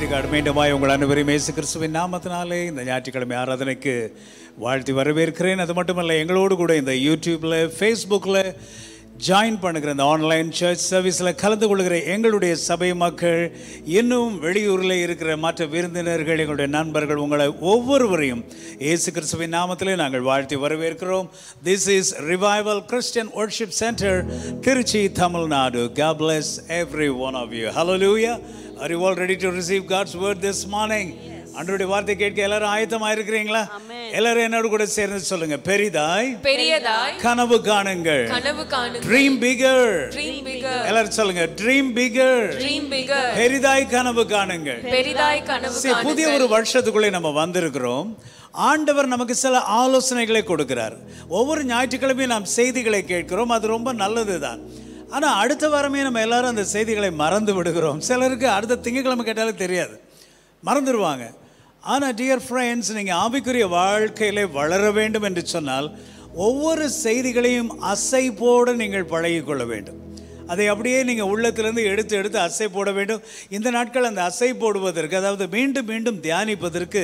பிரைஸ்கார்டு மீண்டுமாய் உங்கள் அனைவரையும் இயேசு கிறிஸ்துவின் நாமத்தினாலே இந்த ஞாயிற்றுக்கிழமை ஆராதனைக்கு வாழ்த்தி வரவேற்கிறேன் அது மட்டுமல்ல எங்களோடு கூட இந்த யூடியூப்பில் ஃபேஸ்புக்கில் ஜாயின் பண்ணுகிற இந்த ஆன்லைன் சர்ச் சர்வீஸில் கலந்து கொள்கிற எங்களுடைய சபை மக்கள் இன்னும் வெளியூரில் இருக்கிற மற்ற விருந்தினர்கள் எங்களுடைய நண்பர்கள் உங்களை ஒவ்வொருவரையும் இயேசு கிறிஸ்துவின் நாமத்திலே நாங்கள் வாழ்த்தி வரவேற்கிறோம் this is revival Christian worship centre Trichy Tamil Nadu God bless every one of you. Hallelujah. Are you all ready to receive God's word this morning? அன்றைய வார்த்தை கேட்க எல்லாரும் ஆயத்தமா இருக்கிறீங்களா எல்லாரும் என்னோட கூட சேர்ந்து சொல்லுங்க பெரிதாய் பெரியதாய் கனவு காணுங்கள் கனவு காணுங்கள் ட்ரீம் பிகர் ட்ரீம் பிகர் எல்லாரும் சொல்லுங்க ட்ரீம் பிகர் ட்ரீம் பிகர் பெரிதாய் கனவு காணுங்கள் பெரிதாய் கனவு சரி, புதிய ஒரு வருஷத்துக்குள்ளே நம்ம வந்திருக்கிறோம் ஆண்டவர் நமக்கு சில ஆலோசனைகளை கொடுக்கிறார் ஒவ்வொரு ஞாயிற்றுக்கிழமையும் நாம் செய்திகளை கேட்கிறோம் அது ரொம்ப நல்லது தான் ஆனால் அடுத்த வாரமே நம்ம எல்லாரும் அந்த செய்திகளை மறந்து விடுகிறோம் சிலருக்கு அடுத்த திங்கட்கிழமை கேட்டாலே தெரியாது மறந்துடுவாங்க ஆனால் டியர் ஃப்ரெண்ட்ஸ் நீங்கள் ஆவிக்குரிய வாழ்க்கையிலே வளர வேண்டும் என்று சொன்னால் ஒவ்வொரு செய்திகளையும் அசைப்போடு நீங்கள் பழகிக்கொள்ள வேண்டும் அதை அப்படியே நீங்கள் உள்ளத்திலிருந்து எடுத்து எடுத்து அசை போட வேண்டும் இந்த நாட்கள் அந்த அசை போடுவதற்கு அதாவது மீண்டும் மீண்டும் தியானிப்பதற்கு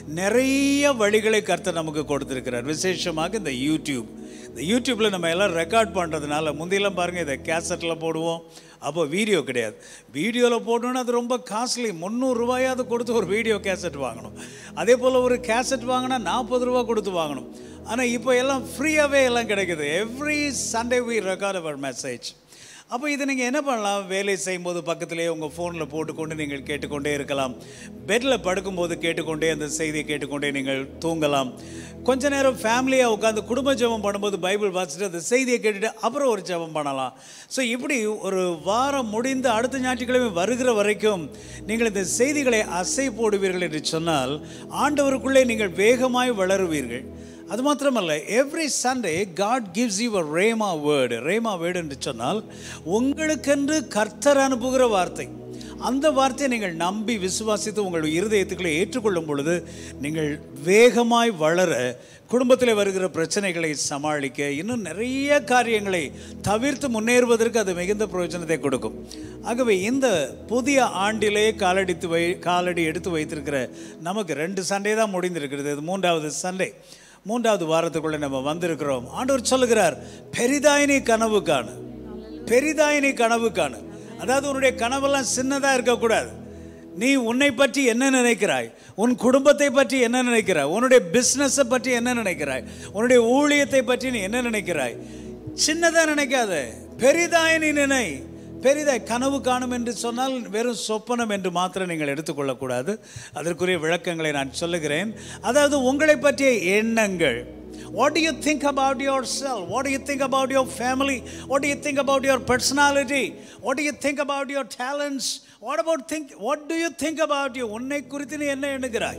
நிறைய வழிகளை கர்த்தர் நமக்கு கொடுத்திருக்கிறார் விசேஷமாக இந்த யூடியூப் இந்த யூடியூப்பில் நம்ம எல்லாம் ரெக்கார்ட் பண்ணுறதுனால முந்தியெல்லாம் பாருங்கள் இதை கேசட்டில் போடுவோம் அப்போ வீடியோ கிடையாது வீடியோவில் போடணும்னா அது ரொம்ப காஸ்ட்லி முந்நூறுரூவாயாவது கொடுத்து ஒரு வீடியோ கேசட் வாங்கணும் அதே போல் ஒரு கேசட் வாங்கினா நாற்பது ரூபா கொடுத்து வாங்கணும் ஆனால் இப்போ எல்லாம் ஃப்ரீயாகவே எல்லாம் கிடைக்குது every Sunday we record our message அப்போ இதை நீங்கள் என்ன பண்ணலாம் வேலை செய்யும்போது பக்கத்திலே உங்கள் ஃபோனில் போட்டுக்கொண்டு நீங்கள் கேட்டுக்கொண்டே இருக்கலாம் பெட்டில் படுக்கும்போது கேட்டுக்கொண்டே அந்த செய்தியை கேட்டுக்கொண்டே நீங்கள் தூங்கலாம் கொஞ்ச நேரம் ஃபேமிலியாக உட்காந்து குடும்ப ஜெபம் பண்ணும்போது பைபிள் வாசிச்சுட்டு அந்த செய்தியை கேட்டுட்டு அப்புறம் ஒரு ஜெபம் பண்ணலாம் ஸோ இப்படி ஒரு வாரம் முடிந்து அடுத்த ஞாயிற்றுக்கிழமை வருகிற வரைக்கும் நீங்கள் இந்த செய்திகளை அசை போடுவீர்கள் என்று சொன்னால் ஆண்டவருக்குள்ளே நீங்கள் வேகமாய் வளருவீர்கள் அது மாத்திரமல்ல every Sunday God gives you a rhema word rhema word என்று சொன்னால் உங்களுக்கென்று கர்த்தர் அனுப்புகிற வார்த்தை அந்த வார்த்தையை நீங்கள் நம்பி விசுவாசித்து உங்கள் இருதயத்துக்களை ஏற்றுக்கொள்ளும் பொழுது நீங்கள் வேகமாய் வளர குடும்பத்தில் வருகிற பிரச்சனைகளை சமாளிக்க இன்னும் நிறைய காரியங்களை தவிர்த்து முன்னேறுவதற்கு அது மிகுந்த பிரயோஜனத்தை கொடுக்கும் ஆகவே இந்த புதிய ஆண்டிலே காலடித்து வை காலடி எடுத்து வைத்திருக்கிற நமக்கு ரெண்டு சண்டே தான் முடிந்திருக்கிறது இது மூன்றாவது சண்டே மூன்றாவது வாரத்துக்குள்ளே நம்ம வந்திருக்கிறோம் ஆண்டவர் சொல்லுகிறார் பெரிதாயினி கனவு காணு பெரிதாயினி கனவு காணு அதாவது உன்னுடைய கனவெல்லாம் சின்னதாக இருக்கக்கூடாது நீ உன்னை பற்றி என்ன நினைக்கிறாய் உன் குடும்பத்தை பற்றி என்ன நினைக்கிறாய் உன்னுடைய பிஸ்னஸை பற்றி என்ன நினைக்கிறாய் உன்னுடைய ஊழியத்தை பற்றி நீ என்ன நினைக்கிறாய் சின்னதாக நினைக்காத பெரிதாய் நீ நினை பெரிதாய் கனவு காணும் என்று சொன்னால் வெறும் சொப்பனம் என்று மாத்திரம் நீங்கள் எடுத்துக்கொள்ளக்கூடாது அதற்குரிய விளக்கங்களை நான் சொல்லுகிறேன் அதாவது உங்களை பற்றிய எண்ணங்கள் What do you think about yourself? What do you think about your family? What do you think about your personality? What do you think about your talents? What about think what do you think about you? உன்னை குறித்து நீ என்ன எண்ணுகிறாய்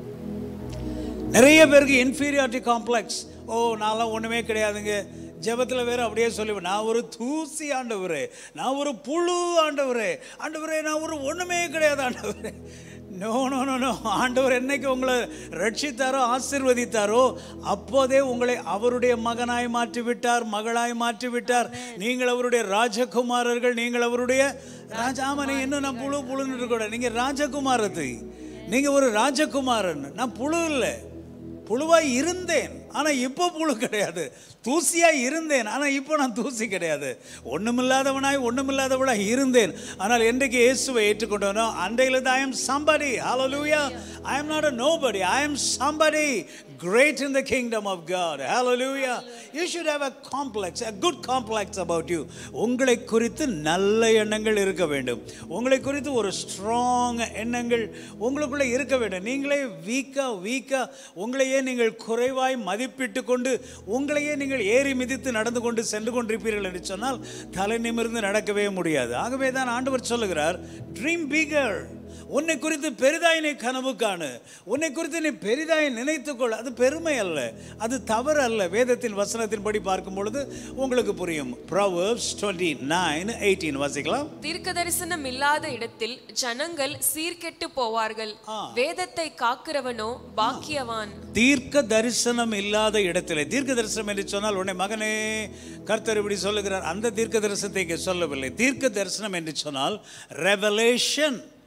நிறைய பேருக்கு inferiority complex ஓ நான்லாம் ஒன்றுமே கிடையாதுங்க ஜெபத்தில் வேற அப்படியே சொல்லுவேன் நான் ஒரு தூசி ஆண்டவரே நான் ஒரு புழு ஆண்டவரே ஆண்டவரே நான் ஒரு ஒன்றுமே கிடையாது ஆண்டவரே நோ நோ நோ நோ ஆண்டவர் என்னைக்கு உங்களை ரட்சித்தாரோ ஆசிர்வதித்தாரோ அப்போதே உங்களை அவருடைய மகனாய் மாற்றி விட்டார் மகளாய் மாற்றி விட்டார் நீங்கள் அவருடைய ராஜகுமாரர்கள் நீங்கள் அவருடைய ராஜாமனை இன்னும் நான் புழு புழுன்னு இருக்கக்கூடாது நீங்கள் ராஜகுமாரத்தை நீங்கள் ஒரு ராஜகுமாரன் நான் புழு இல்லை புழுவாய் இருந்தேன் ஆனால் இப்போ புழு கிடையாது தூசியாய் இருந்தேன் ஆனால் இப்போ நான் தூசி கிடையாது ஒன்றுமில்லாதவனாய் ஒன்றுமில்லாதவளாய் இருந்தேன் ஆனால் என்றைக்கு இயேசுவை ஏற்றுக்கொண்டவனோ அன்றையிலிருந்து I am somebody hallelujah I am not a nobody I am somebody great in the kingdom of God hallelujah you should have a complex a good complex about you உங்களை குறித்து நல்ல எண்ணங்கள் இருக்க வேண்டும் உங்களை குறித்து ஒரு ஸ்ட்ராங் எண்ணங்கள் உங்களுக்குள்ளே இருக்க வேண்டும் நீங்களே வீக்கா வீக்கா உங்களையே நீங்கள் குறைவாய் மதிப்பிட்டு கொண்டு உங்களையே நீங்கள் ஏறி மிதித்து நடந்து கொண்டு சென்று கொண்டிருப்பீர்கள் என்று சொன்னால் தலை நிமிர்ந்து நடக்கவே முடியாது ஆகவே தான் ஆண்டவர் சொல்லுகிறார் ட்ரீம் பிகர் உன்னை குறித்து பெரிதாய் நீ கனவு காணு உன்னை குறித்து நீ பெரிதாய் நினைத்துக்கொள் அது பெருமை அல்ல அது தவறு அல்ல வேதத்தின் வசனத்தின்படி பார்க்கும் பொழுது உங்களுக்கு புரியும் Proverbs 29 நைன் எயிட்டீன் வாசிக்கலாம் தீர்க்க தரிசனம் இல்லாத இடத்தில் ஜனங்கள் சீர்கெட்டு போவார்கள் வேதத்தை காக்கிறவனோ பாக்கியவான் தீர்க்க தரிசனம் இல்லாத இடத்திலே தீர்க்க தரிசனம் என்று சொன்னால் உன்னை மகனே கர்த்தர் இப்படி சொல்லுகிறார் அந்த தீர்க்க தரிசனத்தை இங்கே சொல்லவில்லை தீர்க்க தரிசனம் என்று சொன்னால் ரெவலேஷன்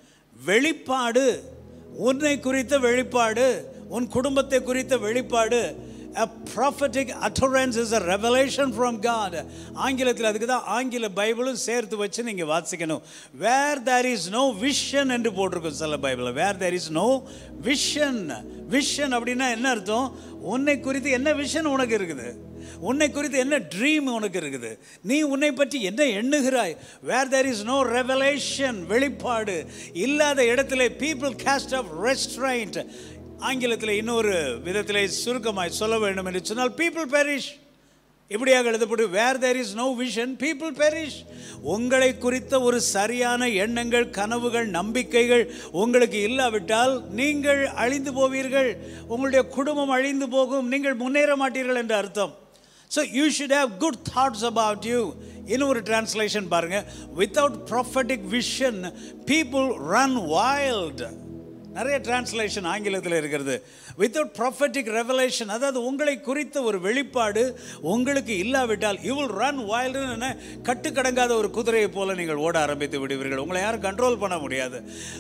வெளிப்பாடு உன்னை குறித்த வெளிப்பாடு உன் குடும்பத்தை குறித்த வெளிப்பாடு A prophetic utterance is a revelation from God. ஆங்கிலத்தில் அதுக்கு தான் ஆங்கில பைபிளும் சேர்த்து வச்சு நீங்கள் வாசிக்கணும் where there is no vision என்று போட்டிருக்கும் சில பைபிளில் where there is no vision vision அப்படின்னா என்ன அர்த்தம் உன்னை குறித்து என்ன விஷன் உனக்கு இருக்குது உன்னை குறித்து என்ன ட்ரீம் உனக்கு இருக்குது நீ உன்னை பற்றி என்ன எண்ணுகிறாய் where there is no revelation வெளிப்பாடு இல்லாத இடத்துல பீப்புள் கேஸ்ட் ஆஃப் ரெஸ்ட்ரைண்ட் ஆங்கிலத்தில் இன்னொரு விதத்தில் சுருக்கமாய் சொல்ல வேண்டும் என்று சொன்னால் பீப்புள் பெரிஷ் இப்படியாக எழுதப்படும் where there is no vision people perish உங்களை குறித்த ஒரு சரியான எண்ணங்கள் கனவுகள் நம்பிக்கைகள் உங்களுக்கு இல்லாவிட்டால் நீங்கள் அழிந்து போவீர்கள் உங்களுடைய குடும்பம் அழிந்து போகும் நீங்கள் முன்னேற மாட்டீர்கள் என்று அர்த்தம் so you should have good thoughts about you இன்னொரு டிரான்ஸ்லேஷன் பாருங்க without prophetic vision people run wild நிறைய டிரான்ஸ்லேஷன் ஆங்கிலத்தில் இருக்கிறது வித்தவுட் ப்ராஃபட்டிக் ரெவலேஷன் அதாவது உங்களை குறித்த ஒரு வெளிப்பாடு உங்களுக்கு இல்லாவிட்டால் யூ வில் ரன் வைல்டுன்னு கட்டுக்கடங்காத ஒரு குதிரையை போல நீங்கள் ஓட ஆரம்பித்து விடுவீர்கள் உங்களை யாரும் கண்ட்ரோல் பண்ண முடியாது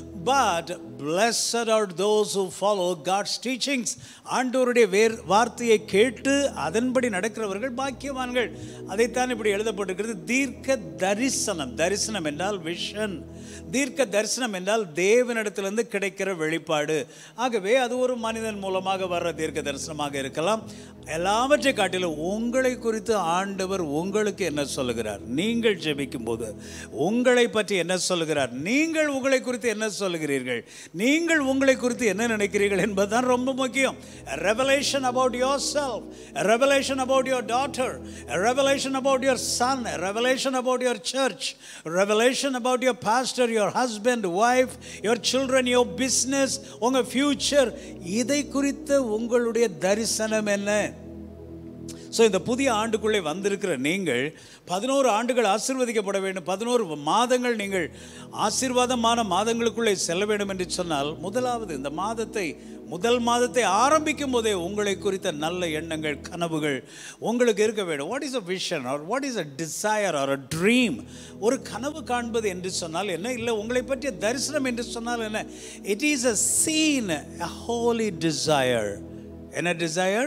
but blessed are those who follow God's teachings ஆண்டவருடைய வேர் வார்த்தையை கேட்டு அதன்படி நடக்கிறவர்கள் பாக்கியவான்கள் அதைத்தான் இப்படி எழுதப்பட்டிருக்கிறது தீர்க்க தரிசனம் தரிசனம் என்றால் விஷன் தீர்க்க தரிசனம் என்றால் தேவனிடத்திலிருந்து கிடைக்கிற வெளிப்பாடு ஆகவே அது ஒரு மனிதன் மூலமாக வர்ற தீர்க்க தரிசனமாக இருக்கலாம் எல்லாவற்றை காட்டிலும் உங்களை குறித்து ஆண்டவர் உங்களுக்கு என்ன சொல்லுகிறார் நீங்கள் ஜெபிக்கும் போது உங்களை பற்றி என்ன சொல்லுகிறார் நீங்கள் உங்களை குறித்து என்ன சொல்லுகிறீர்கள் நீங்கள் உங்களை குறித்து என்ன நினைக்கிறீர்கள் என்பதுதான் ரொம்ப முக்கியம் revelation about yourself revelation about your daughter revelation about your son revelation about your church revelation about your pastor your husband wife your children your business உங்கள் ஃப்யூச்சர் இதை குறித்த உங்களுடைய தரிசனம் என்ன ஸோ இந்த புதிய ஆண்டுக்குள்ளே வந்திருக்கிற நீங்கள் பதினோரு ஆண்டுகள் ஆசீர்வதிக்கப்பட வேண்டும் பதினோரு மாதங்கள் நீங்கள் ஆசீர்வாதமான மாதங்களுக்குள்ளே செல்ல வேண்டும் என்று சொன்னால் முதலாவது இந்த மாதத்தை முதல் மாதத்தை ஆரம்பிக்கும் போதே உங்களை குறித்த நல்ல எண்ணங்கள் கனவுகள் உங்களுக்கு இருக்க வேண்டும் what is a vision or what is a desire or a dream ஒரு கனவு காண்பது என்று சொன்னால் என்ன இல்லை உங்களை பற்றிய தரிசனம் என்று சொன்னால் என்ன it is a scene a holy desire என்ன டிசையர்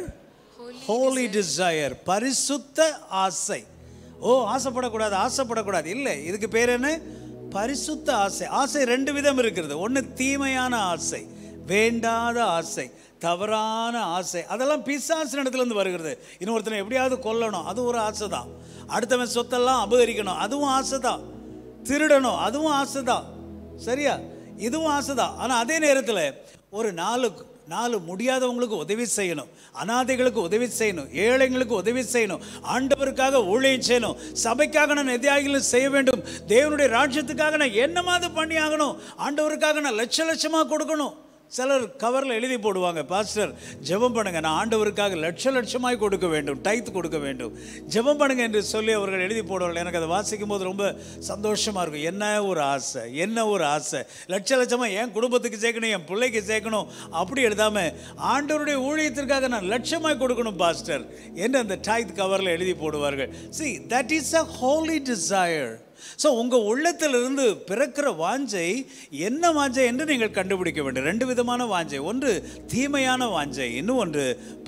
ஹோலி டிசையர் பரிசுத்த ஆசை ஓ ஆசைப்படக்கூடாது ஆசைப்படக்கூடாது இல்லை இதுக்கு பேர் என்ன பரிசுத்த ஆசை ஆசை ரெண்டு விதம் இருக்கிறது ஒன்று தீமையான ஆசை வேண்டாத ஆசை தவறான ஆசை அதெல்லாம் பிசாசின் இடத்துலேருந்து வருகிறது இன்னொருத்தனை எப்படியாவது கொல்லணும் அது ஒரு ஆசை தான் அடுத்தவன் சொத்தெல்லாம் அபகரிக்கணும் அதுவும் ஆசை தான் திருடணும் அதுவும் ஆசை தான் சரியா இதுவும் ஆசை தான் ஆனால் அதே நேரத்தில் ஒரு நாலு நாலு முடியாதவங்களுக்கு உதவி செய்யணும் அனாதைகளுக்கு உதவி செய்யணும் ஏழைங்களுக்கு உதவி செய்யணும் ஆண்டவருக்காக ஊழியம் செய்யணும் சபைக்காக நான் எதையாகிலும் செய்ய வேண்டும் தேவனுடைய ராஜ்யத்துக்காக நான் என்னமாவது பண்ணி ஆகணும் ஆண்டவருக்காக நான் லட்ச லட்சமாக கொடுக்கணும் சிலர் கவரில் எழுதி போடுவாங்க பாஸ்டர் ஜெபம் பண்ணுங்க நான் ஆண்டவருக்காக லட்ச லட்சமாய் கொடுக்க வேண்டும் டைத் கொடுக்க வேண்டும் ஜெபம் பண்ணுங்க என்று சொல்லி அவர்கள் எழுதி போடுவார்கள் எனக்கு அதை வாசிக்கும் போது ரொம்ப சந்தோஷமாக இருக்கும் என்ன ஒரு ஆசை என்ன ஒரு ஆசை லட்ச லட்சமாக என் குடும்பத்துக்கு சேர்க்கணும் என் பிள்ளைக்கு சேர்க்கணும் அப்படி எழுதாமல் ஆண்டவருடைய ஊழியத்திற்காக நான் லட்சமாய் கொடுக்கணும் பாஸ்டர் என்று அந்த டைத் கவரில் எழுதி போடுவார்கள் see that is a holy desire so உங்கள் உள்ளத்திலிருந்து பிறக்கிற வாஞ்சை என்ன வாஞ்சை என்று நீங்கள் கண்டுபிடிக்க வேண்டும் ரெண்டு விதமான வாஞ்சை ஒன்று தீமையான வாஞ்சை இன்னும் ஒன்று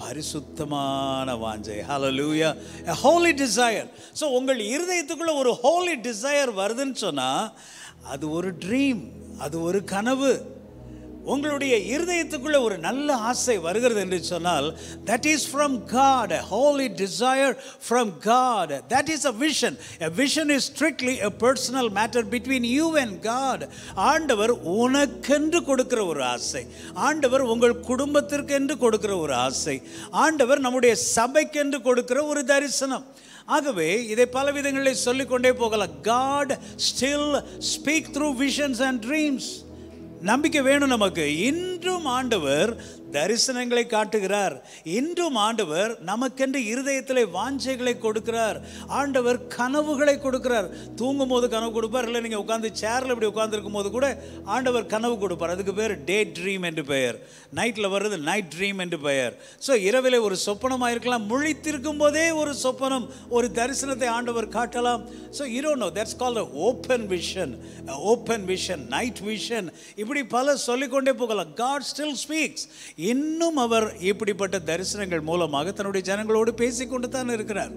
பரிசுத்தமான வாஞ்சை hallelujah a holy desire so உங்கள் இருதயத்துக்குள்ள ஒரு holy desire வருதுன்னு சொன்னால் அது ஒரு ட்ரீம் அது ஒரு கனவு உங்களுடைய இருதயத்துக்குள்ள ஒரு நல்ல ஆசை வருகிறது என்று சொன்னால் that is from God a holy desire from God that is a vision a vision is strictly a personal matter between you and God ஆண்டவர் உனக்கென்று கொடுக்கிற ஒரு ஆசை ஆண்டவர் உங்கள் குடும்பத்திற்கு என்று கொடுக்கிற ஒரு ஆசை ஆண்டவர் நம்முடைய சபைக்கென்று கொடுக்கிற ஒரு தரிசனம் ஆகவே இதை பல விதங்களில் சொல்லிக்கொண்டே போகலாம் God still speak through visions and dreams நம்பிக்கை வேணும் நமக்கு இன்றும் ஆண்டவர் தரிசனங்களை காட்டுகிறார் இன்றும் ஆண்டவர் நமக்கென்று இருதயத்திலே வாஞ்சைகளை கொடுக்கிறார் ஆண்டவர் கனவுகளை கொடுக்கிறார் தூங்கும் போது கனவு கொடுப்பார் இல்லை நீங்கள் உட்காந்து சேரில் இப்படி உட்காந்துருக்கும் போது கூட ஆண்டவர் கனவு கொடுப்பார் அதுக்கு பேர் டே ட்ரீம் என்று பெயர் நைட்டில் வர்றது நைட் ட்ரீம் என்று பெயர் ஸோ இரவில் ஒரு சொப்பனமாக இருக்கலாம் முழித்திருக்கும் போதே ஒரு சொப்பனம் ஒரு தரிசனத்தை ஆண்டவர் காட்டலாம் so you don't know that's call open vision open vision night vision இப்படி பல சொல்லிக்கொண்டே போகலாம் காட் ஸ்டில் ஸ்பீக்ஸ் இன்னும் அவர் இப்படிப்பட்ட தரிசனங்கள் மூலமாக தன்னுடைய ஜனங்களோடு பேசிக்கொண்டு தான் இருக்கிறார்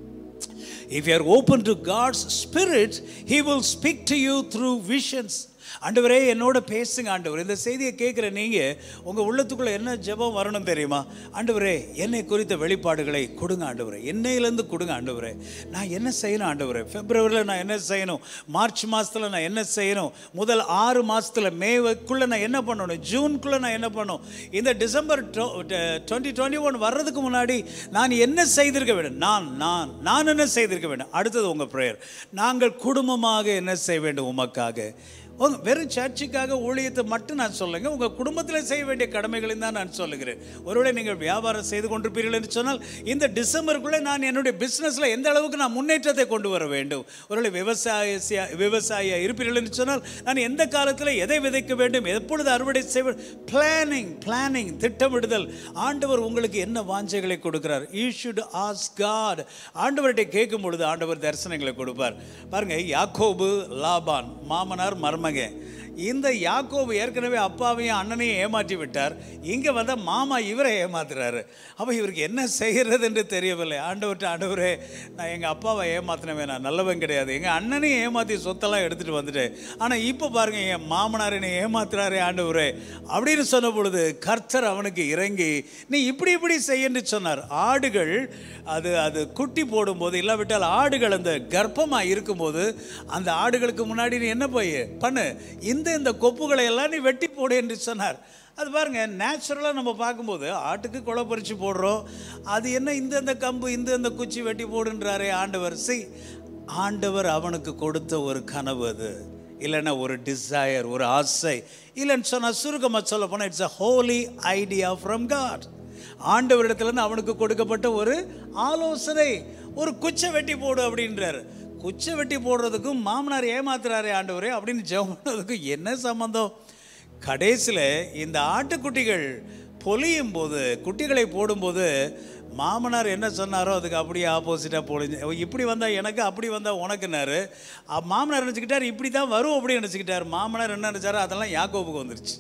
If you are open to God's Spirit, He will speak to you through visions. ஆண்டவரே என்னோட பேசுங்க ஆண்டவர் இந்த செய்தியை கேட்குற நீங்கள் உங்கள் உள்ளத்துக்குள்ளே என்ன ஜெபம் வரணும் தெரியுமா ஆண்டவரே என்னை குறித்த வெளிப்பாடுகளை கொடுங்க ஆண்டவரே என்னையிலேருந்து கொடுங்க ஆண்டவரே நான் என்ன செய்யணும் ஆண்டவரே பிப்ரவரியில் நான் என்ன செய்யணும் மார்ச் மாதத்தில் நான் என்ன செய்யணும் முதல் ஆறு மாதத்தில் மேவுக்குள்ளே நான் என்ன பண்ணணும் ஜூனுக்குள்ளே நான் என்ன பண்ணணும் இந்த டிசம்பர் டுவெண்ட்டி டுவெண்ட்டி ஒன் வர்றதுக்கு முன்னாடி நான் என்ன செய்திருக்க வேண்டும் நான் நான் நான் என்ன செய்திருக்க வேண்டும் அடுத்தது உங்கள் ப்ரேயர் நாங்கள் குடும்பமாக என்ன செய்ய வேண்டும் உமக்காக உங்க வெறும் சர்ச்சுக்காக ஊழியத்தை மட்டும் நான் சொல்லுங்க உங்கள் குடும்பத்தில் செய்ய வேண்டிய கடமைகளையும் தான் நான் சொல்லுகிறேன் ஒருவேளை நீங்கள் வியாபாரம் செய்து கொண்டிருப்பீர்கள் என்று சொன்னால் இந்த டிசம்பருக்குள்ளே நான் என்னுடைய பிஸ்னஸில் எந்த அளவுக்கு நான் முன்னேற்றத்தை கொண்டு வர வேண்டும் ஒருவேளை விவசாய விவசாயியாக இருப்பீர்கள் என்று சொன்னால் நான் எந்த காலத்தில் எதை விதைக்க வேண்டும் எப்பொழுது அறுவடை செய்ய பிளானிங் பிளானிங் திட்டமிடுதல் ஆண்டவர் உங்களுக்கு என்ன வாஞ்சைகளை கொடுக்கிறார் யூ ஷுட் ஆஸ் காட் ஆண்டவர்கிட்ட கேட்கும் பொழுது ஆண்டவர் தரிசனங்களை கொடுப்பார் பாருங்க யாக்கோபு லாபான் மாமனார் மருமகன் இந்த யாக்கோபு ஏற்கனவே அப்பாவையும் அண்ணனையும் ஏமாற்றி விட்டார் இங்கே வந்தால் மாமா இவரை ஏமாத்துறாரு அப்போ இவருக்கு என்ன செய்கிறது என்று தெரியவில்லை ஆண்டவர்கிட்ட ஆண்டவரே நான் எங்கள் அப்பாவை ஏமாத்தினவே நான் நல்லவன் கிடையாது எங்கள் அண்ணனையும் ஏமாற்றி சொத்தெல்லாம் எடுத்துகிட்டு வந்துட்டேன் ஆனால் இப்போ பாருங்க என் மாமனார் என்னை ஏமாத்துறாரே ஆண்டவரே அப்படின்னு சொன்ன பொழுது கர்த்தர் அவனுக்கு இறங்கி நீ இப்படி இப்படி செய்யன்னு சொன்னார் ஆடுகள் அது அது குட்டி போடும்போது இல்லாவிட்டால் ஆடுகள் அந்த கர்ப்பமாக இருக்கும்போது அந்த ஆடுகளுக்கு முன்னாடி நீ என்ன போய் பண்ணு இந்த இந்த கொப்புகளை எல்லாம் நீ வெட்டி போடு என்று சொன்னார் அது பாருங்க நேச்சுரலாக நம்ம பார்க்கும்போது ஆட்டுக்கு கொலை பறித்து போடுறோம் அது என்ன இந்த இந்த கம்பு இந்த இந்த குச்சி வெட்டி போடுன்றாரே ஆண்டவர் சி ஆண்டவர் அவனுக்கு கொடுத்த ஒரு கனவு அது இல்லைன்னா ஒரு டிசையர் ஒரு ஆசை இல்லைன்னு சொன்னால் சுருக்கமாக சொல்ல போனால் it's a holy idea from God ஆண்டவரிடத்துலேருந்து அவனுக்கு கொடுக்கப்பட்ட ஒரு ஆலோசனை ஒரு குச்சை வெட்டி போடு அப்படின்றாரு குச்சை வெட்டி போடுறதுக்கும் மாமனார் ஏமாத்துறாரே ஆண்டவரே அப்படின்னு ஜெபம் பண்ணதுக்கும் என்ன சம்மந்தம் கடைசியில் இந்த ஆட்டுக்குட்டிகள் பொலியும் போது குட்டிகளை போடும்போது மாமனார் என்ன சொன்னாரோ அதுக்கு அப்படியே ஆப்போசிட்டாக பொழிஞ்சு இப்படி வந்தால் எனக்கு அப்படி வந்தால் உனக்குனாரு அ- மாமனார் நினச்சிக்கிட்டார் இப்படி தான் வரும் அப்படின்னு நினச்சிக்கிட்டார் மாமனார் என்ன நினச்சாரோ அதெல்லாம் யாக்கோபுக்கு வந்துருச்சு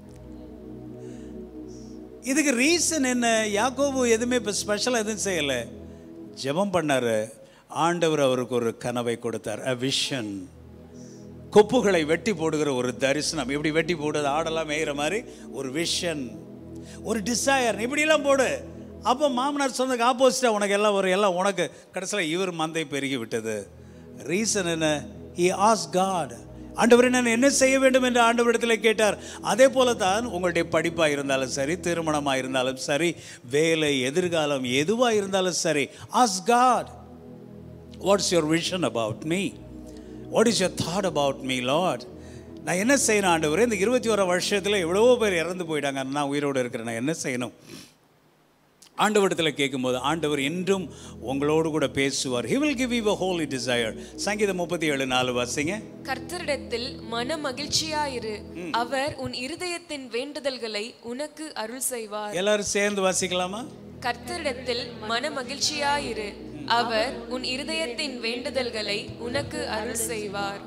இதுக்கு ரீசன் என்ன யாக்கோபு எதுவுமே இப்போ ஸ்பெஷலாக எதுவும் செய்யலை ஜெபம் பண்ணார் ஆண்டவர் அவருக்கு ஒரு கனவை கொடுத்தார் அ விஷன் கொப்புகளை வெட்டி போடுகிற ஒரு தரிசனம் இப்படி வெட்டி போடுறது ஆடெல்லாம் மேயிற மாதிரி ஒரு விஷன் ஒரு டிசையர் இப்படியெல்லாம் போடு அப்போ மாமனார் சொன்னதுக்கு ஆப்போசிட்டாக உனக்கு எல்லாம் ஒரு எல்லாம் உனக்கு கடைசியில் இவர் மந்தை பெருகி விட்டது ரீசன் என்ன ஹி ஆஸ் காட் ஆண்டவரே நான் என்ன செய்ய வேண்டும் என்று ஆண்டவரிடத்தில் கேட்டார் அதே போல தான் உங்களுடைய படிப்பாக இருந்தாலும் சரி திருமணமாக இருந்தாலும் சரி வேலை எதிர்காலம் எதுவாக இருந்தாலும் சரி as God what's your vision about me what is your thought about me Lord நான் என்ன செய்யணும் ஆண்டவரே இந்த இருபத்தி ஓரா வருஷத்தில் எவ்வளவோ பேர் இறந்து போயிட்டாங்க நான் உயிரோடு இருக்கிறேன் நான் என்ன செய்யணும் ஆண்டவரிடத்தில் கேட்கும்போது ஆண்டவர் என்றும் உங்களோடு கூட பேசுவார் he will give you a holy desire சங்கீதம் முப்பத்தி ஏழு நாலு வாசிங்க கர்த்தரிடத்தில் மன மகிழ்ச்சியாயிரு அவர் உன் இருதயத்தின் வேண்டுதல்களை உனக்கு அருள் செய்வார் எல்லாரும் சேர்ந்து வாசிக்கலாமா கர்த்தரிடத்தில் மன மகிழ்ச்சியாயிரு அவர் உன் இருதயத்தின் வேண்டுதல்களை உனக்கு அருள் செய்வார்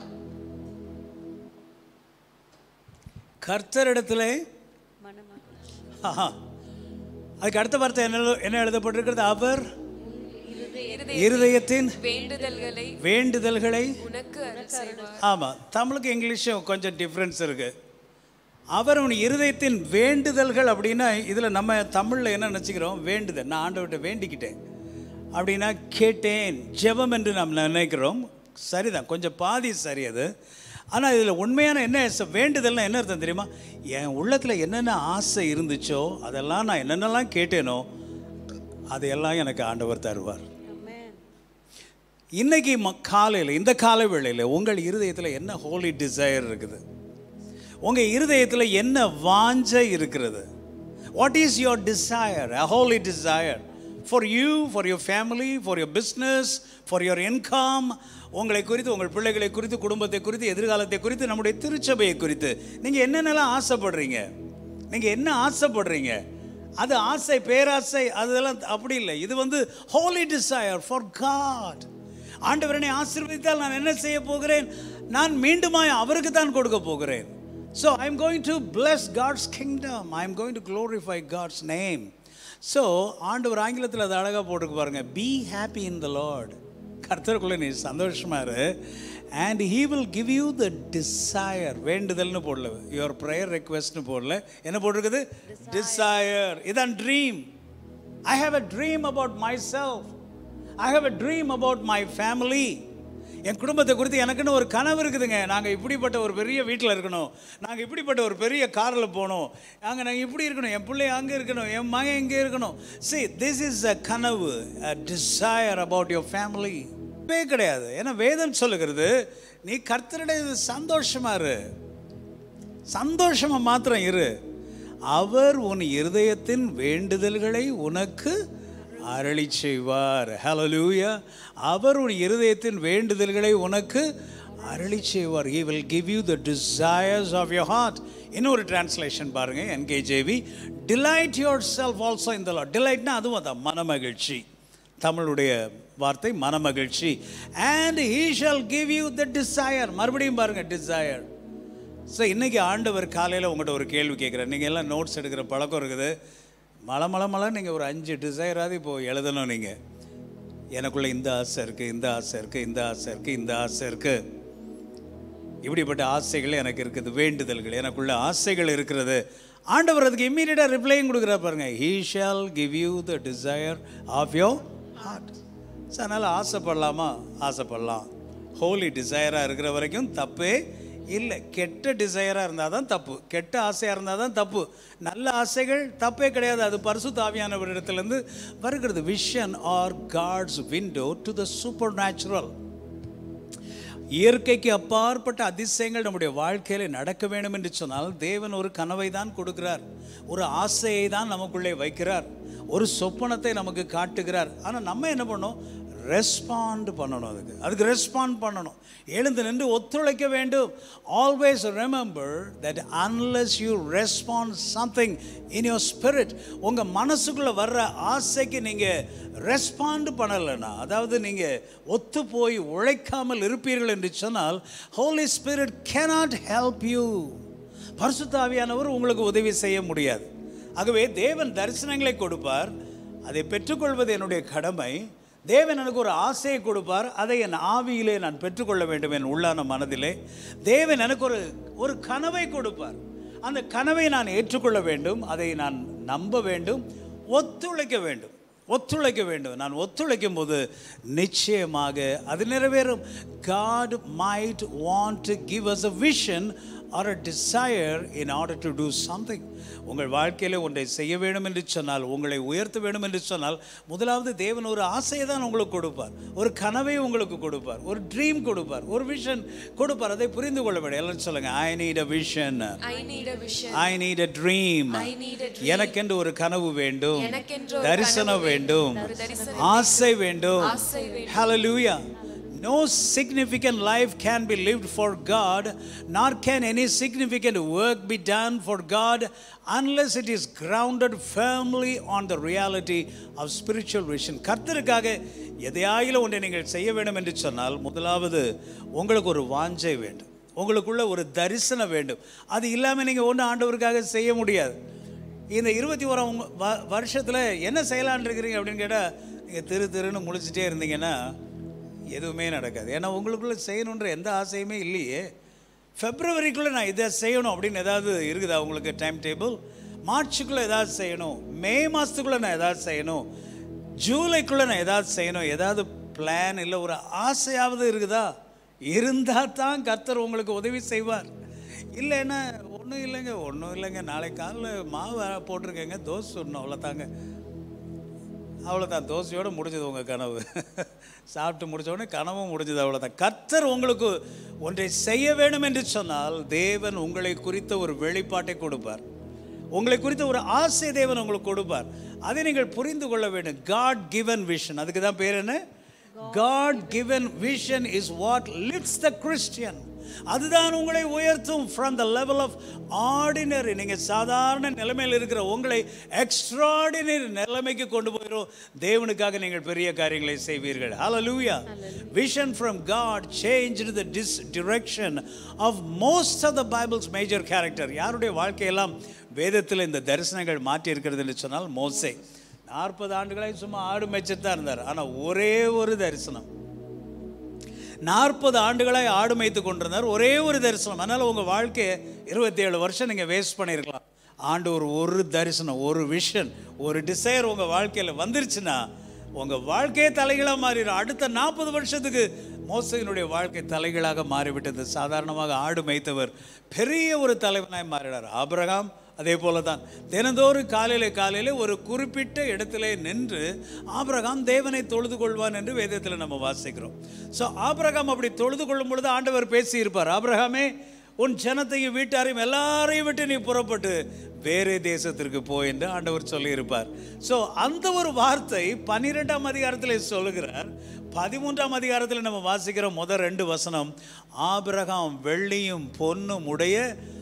கர்த்தரிடத்தில் ஆஹா. அதுக்கு அடுத்த வார்த்தை என்ன எழு- என்ன எழுதப்பட்டிருக்கிறது அவர் இருதயத்தின் வேண்டுதல்களை வேண்டுதல்களை உனக்கு அருள் செய்வார் ஆமாம் தமிழுக்கு இங்கிலீஷும் கொஞ்சம் டிஃப்ரென்ஸ் இருக்கு அவர் உன் இருதயத்தின் வேண்டுதல்கள் அப்படின்னா இதில் நம்ம தமிழில் என்ன நினச்சிக்கிறோம் வேண்டுதல் நான் ஆண்டவர்கிட்ட வேண்டிக்கிட்டேன் அப்படின்னா கேட்டேன் ஜெபம் என்று நாம் நினைக்கிறோம் சரிதான் கொஞ்சம் பாதி சரி அது ஆனால் இதில் உண்மையான என்ன ச- வேண்டுதல்னா என்ன அர்த்தம் தெரியுமா என் உள்ளத்தில் என்னென்ன ஆசை இருந்துச்சோ அதெல்லாம் நான் என்னென்னலாம் கேட்டேனோ அதையெல்லாம் எனக்கு ஆண்டவர் தருவார் இன்னைக்கு ம காலையில் இந்த காலை வேளையில் உங்கள் இருதயத்தில் என்ன ஹோலி டிசையர் இருக்குது உங்கள் இருதயத்தில் என்ன வாஞ்சை இருக்கிறது what is your desire a holy desire for you for your family for your business for your income உங்களை குறித்து உங்கள் பிள்ளைகளை குறித்து குடும்பத்தை குறித்து எதிர்காலத்தை குறித்து நம்முடைய திருச்சபையை குறித்து நீங்கள் என்னென்னலாம் ஆசைப்படுறீங்க நீங்கள் என்ன ஆசைப்படுறீங்க அது ஆசை பேராசை அதெல்லாம் அப்படி இல்லை இது வந்து ஹோலி டிசையர் ஃபார் காட் ஆண்டவரனை ஆசீர்வதித்தால் நான் என்ன செய்ய போகிறேன் நான் மீண்டுமாய் அவருக்கு தான் கொடுக்க போகிறேன் so I am going to bless God's kingdom I am going to glorify God's name so ஆண்டவர் ஆங்கிலத்தில் அது அழகாக போட்டுக்கு பாருங்க be happy in the Lord கர்த்தருக்குள்ள நீ சந்தோஷமா இரு and he will give you the desire வேண்டுதல்னு போடல யுவர் ப்ரேயர் ரெக்வெஸ்ட்னு போடல என்ன போட்டிருக்குது டிசையர் இதான் dream I have a dream about myself I have a dream about my family என் குடும்பத்தை குறித்து எனக்குன்னு ஒரு கனவு இருக்குதுங்க நாங்கள் இப்படிப்பட்ட ஒரு பெரிய வீட்டில் இருக்கணும் நாங்கள் இப்படிப்பட்ட ஒரு பெரிய காரில் போகணும் நாங்கள் நாங்கள் இப்படி இருக்கணும் என் பிள்ளை அங்கே இருக்கணும் என் மகன் இங்கே இருக்கணும் see திஸ் இஸ் அ கனவு a desire about your family கிடையாது ஏன்னா வேதம் சொல்லுகிறது நீ கர்த்தருடைய சந்தோஷமா இரு சந்தோஷமா மாத்திரம் இரு அவர் உன் இருதயத்தின் வேண்டுதல்களை உனக்கு அருளி செய்வார் ஹalleluya அவர் உன் இருதயத்தின் வேண்டுதல்களை உனக்கு அருளி செய்வார் he will give you the desires of your heart இன்னொரு டிரான்ஸ்லேஷன் பாருங்க NKJV delight yourself also in the Lord டிலைட்னா அதுவும் அதான் மனமகிழ்ச்சி தமிழுடைய வார்த்தை மனமகிழ்ச்சி and he shall give you the desire மறுபடியும் பாருங்க desire ஸோ இன்றைக்கி ஆண்டவர் காலையில் உங்கள்கிட்ட ஒரு கேள்வி கேட்குறேன் நீங்கள் எல்லாம் நோட்ஸ் எடுக்கிற பழக்கம் இருக்குது மலை மலை மலை நீங்கள் ஒரு அஞ்சு டிசைராவது இப்போது எழுதணும் நீங்கள் எனக்குள்ளே இந்த ஆசை இருக்குது இந்த ஆசை இருக்குது இந்த ஆசை இருக்குது இந்த ஆசை இருக்குது இப்படிப்பட்ட ஆசைகள் எனக்கு இருக்குது வேண்டுதல்கள் எனக்குள்ள ஆசைகள் இருக்கிறது ஆண்டவர் அதுக்கு இம்மீடியட்டாக ரிப்ளையும் கொடுக்குறா பாருங்க he shall give you the desire of your heart so அதனால் ஆசைப்படலாமா ஆசைப்படலாம் ஹோலி டிசையராக இருக்கிற வரைக்கும் தப்பே இல்லை கெட்ட டிசையராக இருந்தால் தான் தப்பு கெட்ட ஆசையாக இருந்தால் தான் தப்பு நல்ல ஆசைகள் தப்பே கிடையாது அது பரிசு தாவியானவரிடத்துலேருந்து வருகிறது vision are God's window to the supernatural இயற்கைக்கு அப்பாற்பட்ட அதிசயங்கள் நம்முடைய வாழ்க்கையில் நடக்க வேண்டும் என்று சொன்னால் தேவன் ஒரு கனவை தான் கொடுக்கிறார் ஒரு ஆசையை தான் நமக்குள்ளே வைக்கிறார் ஒரு சொப்பனத்தை நமக்கு காட்டுகிறார் ஆனால் நம்ம என்ன பண்ணோம் ரெஸ்பாண்ட் பண்ணணும் அதுக்கு அதுக்கு ரெஸ்பாண்ட் பண்ணணும் எழுந்து நின்று ஒத்துழைக்க வேண்டும் always remember that unless you respond something in your spirit உங்கள் மனசுக்குள்ளே வர்ற ஆசைக்கு நீங்கள் ரெஸ்பாண்ட் பண்ணலைன்னா அதாவது நீங்கள் ஒத்து போய் உழைக்காமல் இருப்பீர்கள் என்று சொன்னால் Holy Spirit cannot help you பரிசுத்தாவியானவர் உங்களுக்கு உதவி செய்ய முடியாது ஆகவே தேவன் தரிசனங்களை கொடுப்பார் அதை பெற்றுக்கொள்வது என்னுடைய கடமை தேவன் எனக்கு ஒரு ஆசையை கொடுப்பார் அதை என் ஆவியிலே நான் பெற்றுக்கொள்ள வேண்டும் என் உள்ளான மனதிலே தேவன் எனக்கு ஒரு ஒரு கனவை கொடுப்பார் அந்த கனவை நான் ஏற்றுக்கொள்ள வேண்டும் அதை நான் நம்ப வேண்டும் ஒத்துழைக்க வேண்டும் ஒத்துழைக்க வேண்டும் நான் ஒத்துழைக்கும் போது நிச்சயமாக அது நிறைவேறும் God might want to give us a vision or a desire in order to do something உங்கள் வாழ்க்கையில் ஒன்றை செய்ய வேண்டும் என்று சொன்னால் உங்களை உயர்த்த வேண்டும் என்று சொன்னால் முதலாவது தேவன் ஒரு ஆசையை தான் உங்களுக்கு கொடுப்பார் ஒரு கனவை உங்களுக்கு கொடுப்பார் ஒரு ட்ரீம் கொடுப்பார் ஒரு விஷன் கொடுப்பார் அதை புரிந்து கொள்ள வேண்டும் எல்லாம் சொல்லுங்க I need a vision I need a vision. I need a dream I need a dream. எனக்கென்று ஒரு கனவு வேண்டும் எனக்கென்று ஒரு தரிசனம் கனவு வேண்டும் ஒரு தரிசனம் ஆசை வேண்டும் ஆசை வேண்டும். ஹalleluya no significant life can be lived for god nor can any significant work be done for god unless it is grounded firmly on the reality of spiritual vision கர்த்தருக்காக எதையாயிலும் ஒன்றை நீங்கள் செய்ய வேண்டும் என்று சொன்னால் முதலாவது உங்களுக்கு ஒரு வாஞ்சை வேண்டும் உங்களுக்குள்ள ஒரு தரிசனம் வேண்டும் அது இல்லாமல் நீங்கள் ஒன்றும் ஆண்டவருக்காக செய்ய முடியாது இந்த இருபத்தி ஓராம் வ வருஷத்தில் என்ன செய்யலான் இருக்கிறீங்க அப்படின்னு கேட்டால் நீங்கள் திரு திருன்னு முழிச்சிட்டே இருந்தீங்கன்னா எதுவுமே நடக்காது ஏன்னா உங்களுக்குள்ள செய்யணுன்ற எந்த ஆசையுமே இல்லையே ஃபெப்ரவரிக்குள்ளே நான் இதை செய்யணும் அப்படின்னு ஏதாவது இருக்குதா உங்களுக்கு டைம் டேபிள் மார்ச்சுக்குள்ளே ஏதாவது செய்யணும் மே மாதத்துக்குள்ளே நான் ஏதாவது செய்யணும் ஜூலைக்குள்ளே நான் ஏதாவது செய்யணும் ஏதாவது பிளான் இல்லை ஒரு ஆசையாவது இருக்குதா இருந்தால் தான் கர்த்தர் உங்களுக்கு உதவி செய்வார் இல்லைன்னா ஒன்றும் இல்லைங்க ஒன்றும் இல்லைங்க நாளை காலைல மாவு போட்டிருக்கேங்க தோசை சுடணும் அவ்வளோதாங்க அவ்வளோதான் தோசையோடு முடிஞ்சது உங்கள் கனவு சாப்பிட்டு முடிச்ச உடனே கனவும் முடிஞ்சது அவ்வளோதான் கர்த்தர் உங்களுக்கு ஒன்றை செய்ய வேண்டும் என்று சொன்னால் தேவன் உங்களை குறித்த ஒரு வெளிப்பாட்டை கொடுப்பார் உங்களை குறித்த ஒரு ஆசை தேவன் உங்களுக்கு கொடுப்பார் அதை நீங்கள் புரிந்து கொள்ள வேண்டும் காட் கிவன் விஷன் அதுக்கு தான் பேர் என்ன God given vision is what leads the Christian அதுதான் உங்களை உயர்த்தும் from the level of ordinary நீங்கள் சாதாரண நிலைமையில் இருக்கிற உங்களை எக்ஸ்ட்ராடினரி நிலைமைக்கு கொண்டு போயிடும் தேவனுக்காக நீங்கள் பெரிய காரியங்களை செய்வீர்கள் hallelujah vision from God change the direction of most of the Bible's major character யாருடைய வாழ்க்கையெல்லாம் வேதத்தில் இந்த தரிசனங்கள் மாற்றி இருக்கிறது என்று சொன்னால் மோசே நாற்பது ஆண்டுகளாய் சும்மா ஆடு மேய்ச்சிட்டு தான் இருந்தார் ஆனால் ஒரே ஒரு தரிசனம் நாற்பது ஆண்டுகளாய் ஆடு மேய்த்து கொண்டிருந்தார் ஒரே ஒரு தரிசனம் அதனால் உங்கள் வாழ்க்கையை இருபத்தி ஏழு வருஷம் நீங்கள் வேஸ்ட் பண்ணியிருக்கலாம் ஆண்டு ஒரு ஒரு தரிசனம் ஒரு விஷன் ஒரு டிசைர் உங்கள் வாழ்க்கையில் வந்துருச்சுன்னா உங்கள் வாழ்க்கையே தலைகளாக மாறிடும் அடுத்த நாற்பது வருஷத்துக்கு மோசையினுடைய வாழ்க்கை தலைகளாக மாறிவிட்டது சாதாரணமாக ஆடு மேய்த்தவர் பெரிய ஒரு தலைவனாய் மாறினார் ஆபிரகாம் அதே போல தான் தினந்தோறும் காலையில காலையில ஒரு குறிப்பிட்ட இடத்திலே நின்று ஆபிரகாம் தேவனை தொழுது கொள்வான் என்று வேதத்தில் நம்ம வாசிக்கிறோம் ஸோ ஆபிரகாம் அப்படி தொழுது கொள்ளும் பொழுது ஆண்டவர் பேசியிருப்பார் ஆபிரகாமே உன் ஜனத்தையும் வீட்டாரையும் எல்லாரையும் விட்டு நீ புறப்பட்டு வேறே தேசத்திற்கு போ என்று ஆண்டவர் சொல்லியிருப்பார் ஸோ அந்த ஒரு வார்த்தை பன்னிரெண்டாம் அதிகாரத்தில் சொல்லுகிறார் பதிமூன்றாம் அதிகாரத்தில் நம்ம வாசிக்கிற முதல் ரெண்டு வசனம் ஆபிரகாம் வெள்ளியும் பொன்னும் உடைய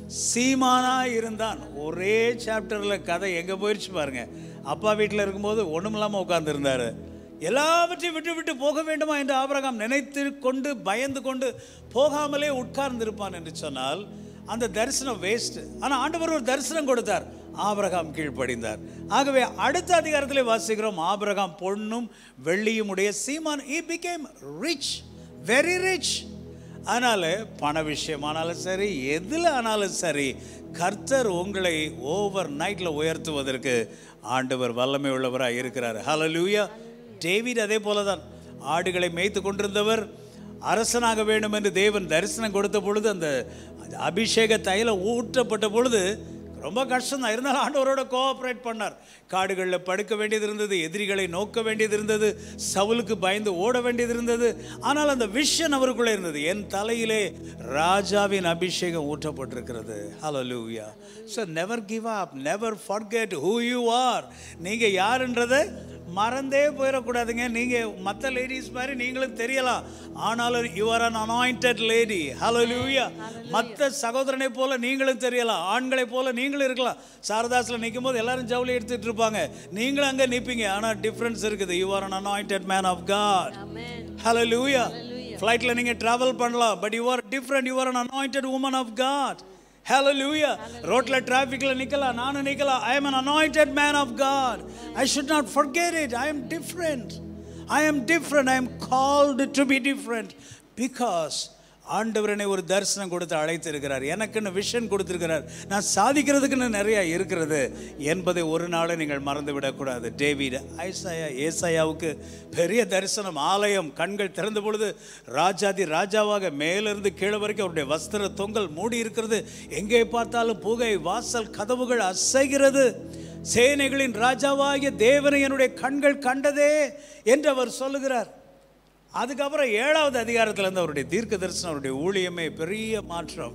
சீமானா இருந்தான் ஒரே சாப்டரில் கதை எங்கே போயிடுச்சு பாருங்க அப்பா வீட்டில் இருக்கும்போது ஒன்றும் இல்லாமல் உட்காந்துருந்தாரு எல்லாவற்றையும் விட்டு விட்டு போக வேண்டுமா என்று ஆபிரகாம் நினைத்து கொண்டு பயந்து கொண்டு போகாமலே உட்கார்ந்திருப்பான் என்று சொன்னால் அந்த தரிசனம் வேஸ்ட் ஆனால் ஆண்டவர் ஒரு தரிசனம் கொடுத்தார் ஆபிரகாம் கீழ்ப்படிந்தார் ஆகவே அடுத்த அதிகாரத்திலே வாசிக்கிறோம் ஆபிரகாம் பொன்னும் வெள்ளியும் உடைய சீமான் he became rich very rich அதனால் பண விஷயமானாலும் சரி எதில் ஆனாலும் சரி கர்த்தர் உங்களை ஓவர் நைட்டில் உயர்த்துவதற்கு ஆண்டவர் வல்லமை உள்ளவராக இருக்கிறார் ஹalleluya டேவிட் அதே போல தான் ஆடுகளை மேய்த்து கொண்டிருந்தவர் அரசனாக வேண்டும் என்று தேவன் தரிசனம் கொடுத்த பொழுது அந்த அந்த அபிஷேக தைலம் ஊற்றப்பட்ட பொழுது ரொம்ப கஷ்டம் தான் இருந்தாலும் ஆண்டவரோட கோஆப்ரேட் பண்ணார் காடுகளில் படுக்க வேண்டியது இருந்தது எதிரிகளை நோக்க வேண்டியது இருந்தது சவுலுக்கு பயந்து ஓட வேண்டியது இருந்தது ஆனால் அந்த விஷன் அவருக்குள்ளே இருந்தது என் தலையிலே ராஜாவின் அபிஷேகம் ஊற்றப்பட்டிருக்கிறது hallelujah so never give up never forget who you are நீங்கள் யாருன்றதை மறந்தே போயிடக்கூடாதுங்க நீங்கள் மற்ற லேடிஸ் மாதிரி நீங்களும் தெரியலாம் ஆனாலும் you are an anointed lady hallelujah மற்ற சகோதரனை போல நீங்களும் தெரியலாம் ஆண்களை போல நீங்களும் இருக்கலாம் சாரதாஸில் நிற்கும் போது எல்லாரும் ஜவுளி எடுத்துட்டு இருப்பாங்க நீங்களும் அங்கே நிற்பீங்க ஆனால் டிஃப்ரென்ஸ் இருக்குது you are an anointed man of God hallelujah ஃப்ளைட்டில் நீங்கள் ட்ராவல் பண்ணலாம் but you are different you are an anointed woman of God hallelujah ரோட்ல டிராஃபிக்ல நிக்கலாம் நானும் நிக்கலாம் ஐ அம் an anointed man of god i should not forget it i am different i am different i am called to be different because ஆண்டவர் என்னை ஒரு தரிசனம் கொடுத்து அழைத்திருக்கிறார் எனக்குன்னு விஷன் கொடுத்திருக்கிறார் நான் சாதிக்கிறதுக்குன்னு நிறைய இருக்கிறது என்பதை ஒரு நாளை நீங்கள் மறந்து விடக்கூடாது டேவிட் ஐசாயா ஏசாயாவுக்கு பெரிய தரிசனம் ஆலயம் கண்கள் திறந்த பொழுது ராஜாதி ராஜாவாக மேலிருந்து கீழே வரைக்கும் அவருடைய வஸ்திர தொங்கல் மூடி இருக்கிறது எங்கே பார்த்தாலும் புகை வாசல் கதவுகள் அசைகிறது சேனைகளின் ராஜாவாகிய தேவனை என்னுடைய கண்கள் கண்டதே என்று அவர் சொல்லுகிறார் அதுக்கப்புறம் ஏழாவது அதிகாரத்துல இருந்து அவருடைய தீர்க்க தரிசனம் அவருடைய ஊழியமே பெரிய மாற்றம்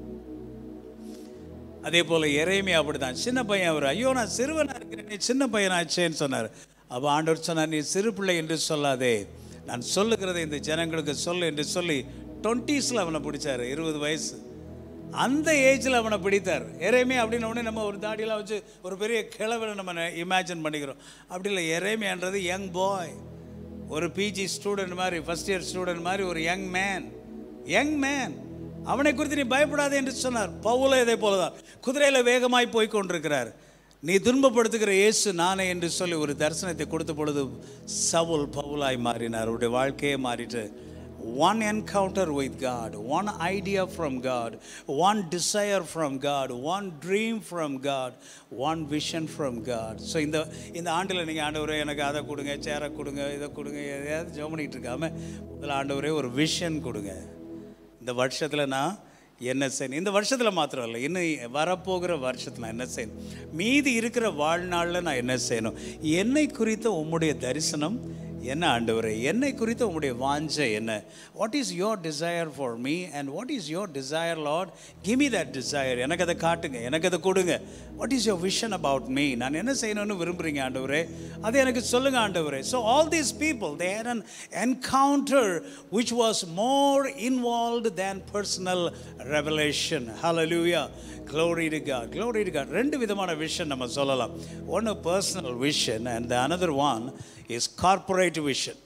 அதே போல எரேமியா அப்படிதான் சின்ன பையன் அவர் ஐயோ நான் சிறுவனா இருக்கிறேன் நீ சின்ன பையனாச்சேன்னு சொன்னார் அப்போ ஆண்டவர் சொன்னார் நீ சிறு பிள்ளை என்று சொல்லாதே நான் சொல்லுகிறதை இந்த ஜனங்களுக்கு சொல்லு என்று சொல்லி டுவெண்ட்டீஸில் அவனை பிடிச்சாரு இருபது வயசு அந்த ஏஜில் அவனை பிடித்தார் எரேமே அப்படின்னு உடனே நம்ம ஒரு தாடியெல்லாம் வச்சு ஒரு பெரிய கிழவனை நம்ம இமேஜின் பண்ணிக்கிறோம் அப்படி இல்லை எரேமியான்றது யங் பாய் ஒரு பிஜி ஸ்டூடெண்ட் மாதிரி ஃபர்ஸ்ட் இயர் ஸ்டூடெண்ட் மாதிரி ஒரு யங் மேன் யங் மேன் அவனை குறித்து நீ பயப்படாதே என்று சொன்னார் பவுல இதே போலதான் குதிரையில் வேகமாய் போய் கொண்டிருக்கிறார் நீ துன்பப்படுத்துகிற இயேசு நானே என்று சொல்லி ஒரு தரிசனத்தை கொடுத்த பொழுது சவுல் பவுலாய் மாறினார் அவருடைய வாழ்க்கையே மாறிட்டு one encounter with God, one idea from God, one desire from God, one dream from God, one vision from God. So இந்த இந்த ஆண்டில் நீங்கள் ஆண்டவரே எனக்கு அதை கொடுங்க சேரை கொடுங்க இதை கொடுங்க எதையாவது ஜெபம் பண்ணிட்டு இருக்காம முதல்ல ஆண்டவரே ஒரு விஷன் கொடுங்க இந்த வருஷத்தில் நான் என்ன செய்யணும் இந்த வருஷத்தில் மாத்திரம் இல்லை இன்னும் வரப்போகிற வருஷத்தில் நான் என்ன செய்யணும் மீதி இருக்கிற வாழ்நாளில் நான் என்ன செய்யணும் என்னை குறித்த உம்முடைய தரிசனம் என்ன ஆண்டவரே என்னை குறித்த உங்களுடைய வாஞ்சை என்ன what is your desire for me and what is your desire Lord give me that desire எனக்கு அதை காட்டுங்க எனக்கு அதை கொடுங்க what is your vision about me நான் என்ன செய்யணும்னு விரும்புகிறீங்க ஆண்டவரே அது எனக்கு சொல்லுங்க ஆண்டவரே so all these people they had an encounter which was more involved than personal revelation hallelujah glory to God glory to God ரெண்டு விதமான விஷன் நம்ம சொல்லலாம் ஒன்று personal vision and another one is corporate vision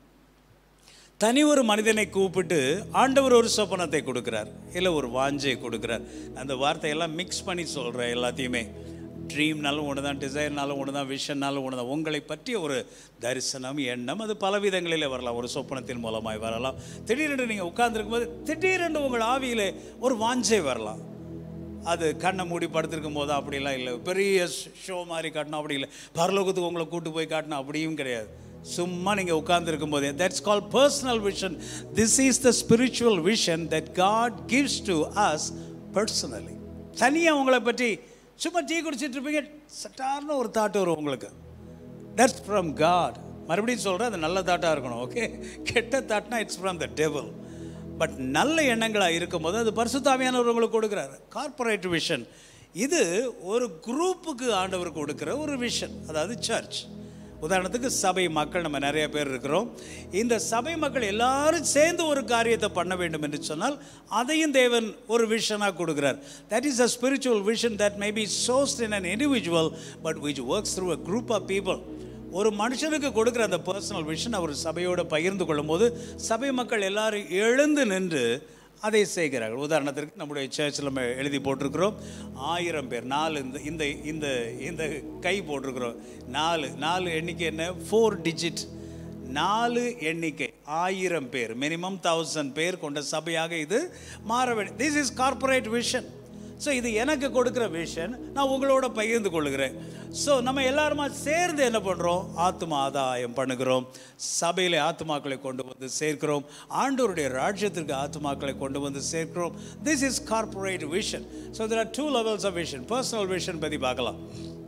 தனி ஒரு மனிதனை கூப்பிட்டு ஆண்டவர் ஒரு சொப்பனத்தை கொடுக்குறார் இல்லை ஒரு வாஞ்சை கொடுக்குறார் அந்த வார்த்தையெல்லாம் மிக்ஸ் பண்ணி சொல்கிறேன் எல்லாத்தையுமே ட்ரீம்னாலும் ஒன்று தான் டிசைர்னாலும் ஒன்று தான் விஷன்னாலும் ஒன்று தான் உங்களை பற்றிய ஒரு தரிசனம் எண்ணம் அது பல விதங்களிலே வரலாம் ஒரு சொப்பனத்தின் மூலமாய் வரலாம் திடீரென்று நீங்கள் உட்கார்ந்துருக்கும் போது திடீரென்று உங்கள் ஆவியிலே ஒரு வாஞ்சை வரலாம் அது கண்ணை மூடி படுத்திருக்கும் போது அப்படிலாம் இல்லை பெரிய ஷோ மாதிரி காட்டணும் அப்படி இல்லை பரலோகத்துக்கு உங்களை கூட்டு போய் காட்டணும் அப்படியும் கிடையாது சும்மா நீங்கள் உட்கார்ந்துருக்கும் போதே that's call personal vision this is the spiritual vision that God gives to us personally தனியாக உங்களை பற்றி சும்மா டீ குடிச்சிட்டு இருப்பீங்க சட்டார்னு ஒரு தாட்டு வரும் உங்களுக்கு தட்ஸ் ஃப்ரம் காட் மறுபடியும் சொல்கிறேன் அது நல்ல தாட்டாக இருக்கணும் ஓகே கெட்ட தாட்னா it's from the devil but நல்ல எண்ணங்களாக இருக்கும்போது அது பரிசுத்தாவியானவர் உங்களுக்கு கொடுக்குறாரு கார்ப்பரேட் விஷன் இது ஒரு குரூப்புக்கு ஆண்டவர் கொடுக்குற ஒரு விஷன் அதாவது சர்ச் உதாரணத்துக்கு சபை மக்கள் நம்ம நிறைய பேர் இருக்கிறோம் இந்த சபை மக்கள் எல்லாரும் சேர்ந்து ஒரு காரியத்தை பண்ண வேண்டும் என்று சொன்னால் அதையும் தேவன் ஒரு விஷனாக கொடுக்குறார் that is a spiritual vision that may be sourced in an individual but which works through a group of people ஒரு மனுஷனுக்கு கொடுக்குற அந்த பர்சனல் விஷன் அவர் சபையோடு பகிர்ந்து கொள்ளும்போது சபை மக்கள் எல்லாரும் எழுந்து நின்று அதை செய்கிறார்கள் உதாரணத்திற்கு நம்முடைய சர்ச்சில் நம்ம எழுதி போட்டிருக்கிறோம் ஆயிரம் பேர் நாலு இந்த இந்த இந்த இந்த கை போட்டிருக்கிறோம் நாலு நாலு எண்ணிக்கை என்ன ஃபோர் டிஜிட் நாலு எண்ணிக்கை ஆயிரம் பேர் மினிமம் தௌசண்ட் பேர் கொண்ட சபையாக இது மாற வேண்டும் this is corporate vision so இது எனக்கு கொடுக்குற விஷன் நான் உங்களோட பகிர்ந்து கொள்ளுகிறேன் ஸோ நம்ம எல்லாருமா சேர்ந்து என்ன பண்ணுறோம் ஆத்மா ஆதாயம் பண்ணுகிறோம் சபையில் ஆத்மாக்களை கொண்டு வந்து சேர்க்கிறோம் ஆண்டவருடைய ராஜ்யத்திற்கு ஆத்மாக்களை கொண்டு வந்து சேர்க்கிறோம் this is corporate vision so there are two levels of vision personal vision பற்றி பார்க்கலாம்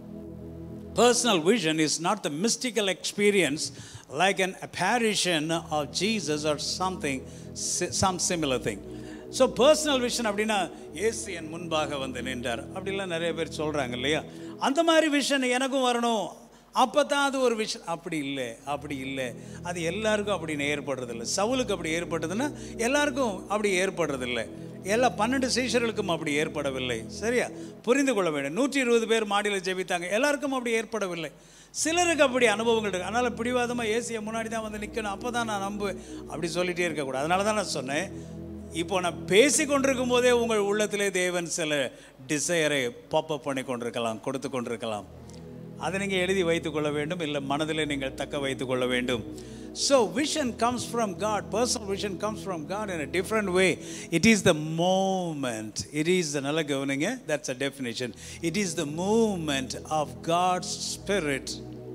Personal vision is not the mystical experience like an apparition of Jesus or something, si- some similar thing. So personal vision அப்படின்னா இயேசு என் முன்பாக வந்து நின்றார் அப்படிலாம் நிறைய பேர் சொல்கிறாங்க இல்லையா அந்த மாதிரி விஷன் எனக்கும் வரணும் அப்போ தான் அது ஒரு விஷயம் அப்படி இல்லை அப்படி இல்லை அது எல்லாருக்கும் அப்படி ஏற்படுறதில்லை சவுலுக்கு அப்படி ஏற்பட்டதுன்னா எல்லாருக்கும் அப்படி ஏற்படுறதில்லை எல்லா பன்னெண்டு சீஷர்களுக்கும் அப்படி ஏற்படவில்லை சரியா புரிந்து கொள்ள வேண்டும் நூற்றி இருபது பேர் மாடியில் ஜெபித்தாங்க எல்லாருக்கும் அப்படி ஏற்படவில்லை சிலருக்கு அப்படி அனுபவங்கள் இருக்குது அதனால் பிடிவாதமாக ஏசியை முன்னாடி தான் வந்து நிற்கணும் அப்போ தான் நான் நம்புவேன் அப்படி சொல்லிகிட்டே இருக்கக்கூடாது அதனால தான் நான் சொன்னேன் இப்போ நான் பேசி கொண்டிருக்கும் போதே உங்கள் உள்ளத்திலே தேவன் சில டிசையரை பாப்பப் பண்ணி கொண்டிருக்கலாம் கொடுத்து கொண்டிருக்கலாம் அதை நீங்கள் எழுதி வைத்துக் கொள்ள வேண்டும் இல்லை மனதில் நீங்கள் தக்க வைத்துக் கொள்ள வேண்டும் so vision comes from God personal vision comes from God in a different way it is the moment it is the நல்ல கவனிங்க that's a definition it is the moment of God's spirit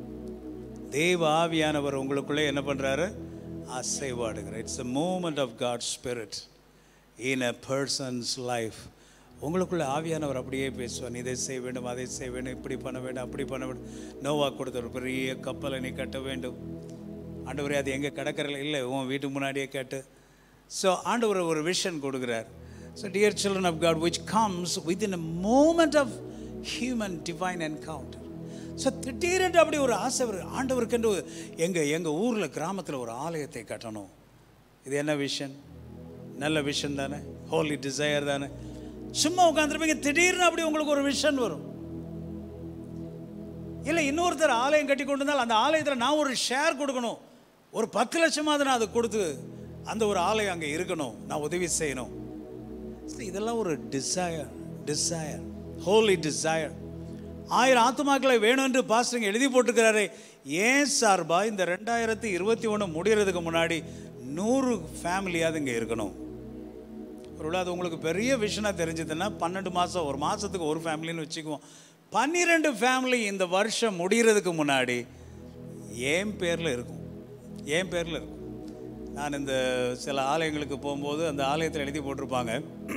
தேவ ஆவியானவர் உங்களுக்குள்ளே என்ன பண்ணுறாரு அசைவாடுகிறார் it's the moment of God spirit in a person's life உங்களுக்குள்ள ஆவியானவர் அப்படியே பேசுவார் நீ இதை செய்ய வேண்டும் அதை செய்ய வேண்டும் இப்படி பண்ண வேண்டும் அப்படி பண்ண வேண்டும் நோவா கொடுத்த ஒரு பெரிய கப்பலை நீ கட்ட வேண்டும் ஆண்டவரே அது எங்கே கடற்கரையில் இல்லை உன் வீட்டு முன்னாடியே கேட்டு ஸோ ஆண்டவர் ஒரு விஷன் கொடுக்குறார் so dear children of God which comes within a moment of human divine encounter so திடீரென்று அப்படி ஒரு ஆசை வருது ஆண்டவருக்கென்று எங்கள் எங்கள் ஊரில் கிராமத்தில் ஒரு ஆலயத்தை கட்டணும் இது என்ன விஷன் நல்ல விஷன் தானே ஹோலி டிசையர் தானே சும்மா உட்காந்துருப்பீங்க திடீர்னு அப்படி உங்களுக்கு ஒரு விஷன் வரும் இல்லை இன்னொருத்தர் ஆலயம் கட்டி கொண்டு வந்தால் அந்த ஆலயத்தில் நான் ஒரு ஷேர் கொடுக்கணும் ஒரு பத்து லட்சமாவது நான் அதை கொடுத்து அந்த ஒரு ஆலயம் அங்கே இருக்கணும் நான் உதவி செய்யணும் So, இதெல்லாம் ஒரு டிசையர் டிசையர் ஹோலி டிசையர் ஆயிரம் ஆத்துமாக்களை வேணும் என்று பாஸ்டருங்க எழுதி போட்டிருக்கிறாரு ஏன் சார்பா இந்த ரெண்டாயிரத்தி இருபத்தி ஒன்று முடியறதுக்கு முன்னாடி நூறு ஃபேமிலியாவது இங்கே இருக்கணும் ஒருவேளை அது உங்களுக்கு பெரிய விஷனாக தெரிஞ்சதுன்னா பன்னெண்டு மாதம் ஒரு மாதத்துக்கு ஒரு ஃபேமிலின்னு வச்சுக்குவோம் பன்னிரெண்டு ஃபேமிலி இந்த வருஷம் முடிகிறதுக்கு முன்னாடி என் பேரில் இருக்கும் என் பேரில் இருக்கும் நான் இந்த சில ஆலயங்களுக்கு போகும்போது அந்த ஆலயத்தில் எழுதி போட்டிருப்பாங்க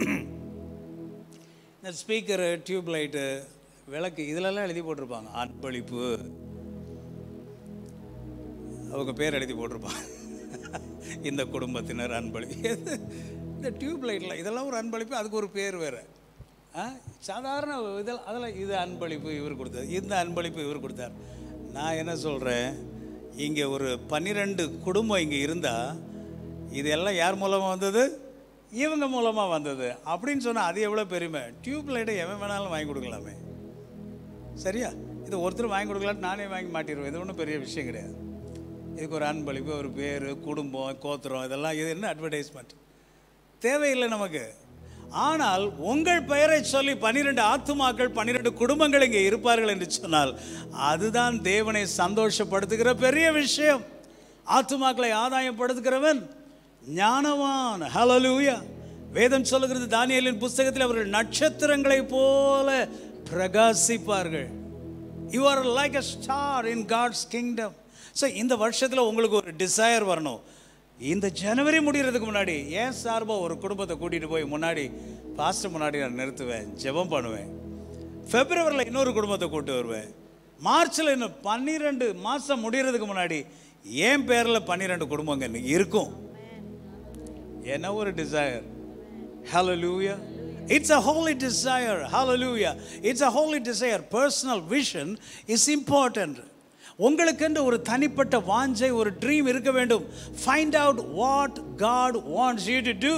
இந்த ஸ்பீக்கரு டியூப் லைட்டு விளக்கு இதிலெல்லாம் எழுதி போட்டிருப்பாங்க அன்பளிப்பு அவங்க பேர் எழுதி போட்டிருப்பாங்க இந்த குடும்பத்தினர் அன்பளிப்பு எது? இந்த டியூப் லைட்டில் இதெல்லாம் ஒரு அன்பளிப்பு அதுக்கு ஒரு பேர் வேறு ஆ சாதாரண இதில் அதில் இது அன்பளிப்பு இவர் கொடுத்தார் இந்த அன்பளிப்பு இவர் கொடுத்தார் நான் என்ன சொல்கிறேன் இங்கே ஒரு பன்னிரெண்டு குடும்பம் இங்கே இருந்தால் இது எல்லாம் யார் மூலமாக வந்தது இவங்க மூலமாக வந்தது அப்படின்னு சொன்னால் அது எவ்வளோ பெருமை டியூப் லைட்டை எவன் வேணாலும் வாங்கி கொடுக்கலாமே சரியா இது ஒருத்தர் வாங்கி கொடுக்கலான்னு நானே வாங்கி மாட்டிடுவேன் இது ஒன்றும் பெரிய விஷயம் கிடையாது இதுக்கு ஒரு அன்பளிப்பு ஒரு பேர் குடும்பம் கோத்திரம் இதெல்லாம் இது என்ன அட்வர்டைஸ்மெண்ட் தேவையில்லை நமக்கு ஆனால் உங்கள் பெயரை சொல்லி பன்னிரெண்டு ஆத்துமாக்கள் பன்னிரெண்டு குடும்பங்கள் இங்கே இருப்பார்கள் என்று சொன்னால் அதுதான் தேவனை சந்தோஷப்படுத்துகிற பெரிய விஷயம் ஆத்துமாக்களை ஆதாயப்படுத்துகிறவன் ஞானவான் ஹalleluya வேதம் சொல்லுகிறது தானியேலின் புஸ்தகத்தில் அவர்கள் நட்சத்திரங்களைப் போல பிரகாசிப்பார்கள் you are like a star in God's kingdom so இந்த வருஷத்தில் உங்களுக்கு ஒரு டிசையர் வரணும் இந்த ஜனவரி முடிகிறதுக்கு முன்னாடி ஏன் சார்பாக ஒரு குடும்பத்தை கூட்டிகிட்டு போய் முன்னாடி பாஸ்டர் முன்னாடி நான் நிறுத்துவேன் ஜெபம் பண்ணுவேன் ஃபெப்ரவரியில் இன்னொரு குடும்பத்தை கூட்டு வருவேன் மார்ச்சில் இன்னும் பன்னிரெண்டு மாதம் முடிகிறதுக்கு முன்னாடி என் பேரில் பன்னிரெண்டு குடும்பங்க இன்னைக்கு இருக்கும் என்ன ஒரு desire Hallelujah. It's a holy desire. Hallelujah. It's a holy desire. Personal vision is important. உங்களுக்கென்று ஒரு தனிப்பட்ட வாஞ்சை ஒரு ட்ரீம் இருக்க வேண்டும் find out what God wants you to do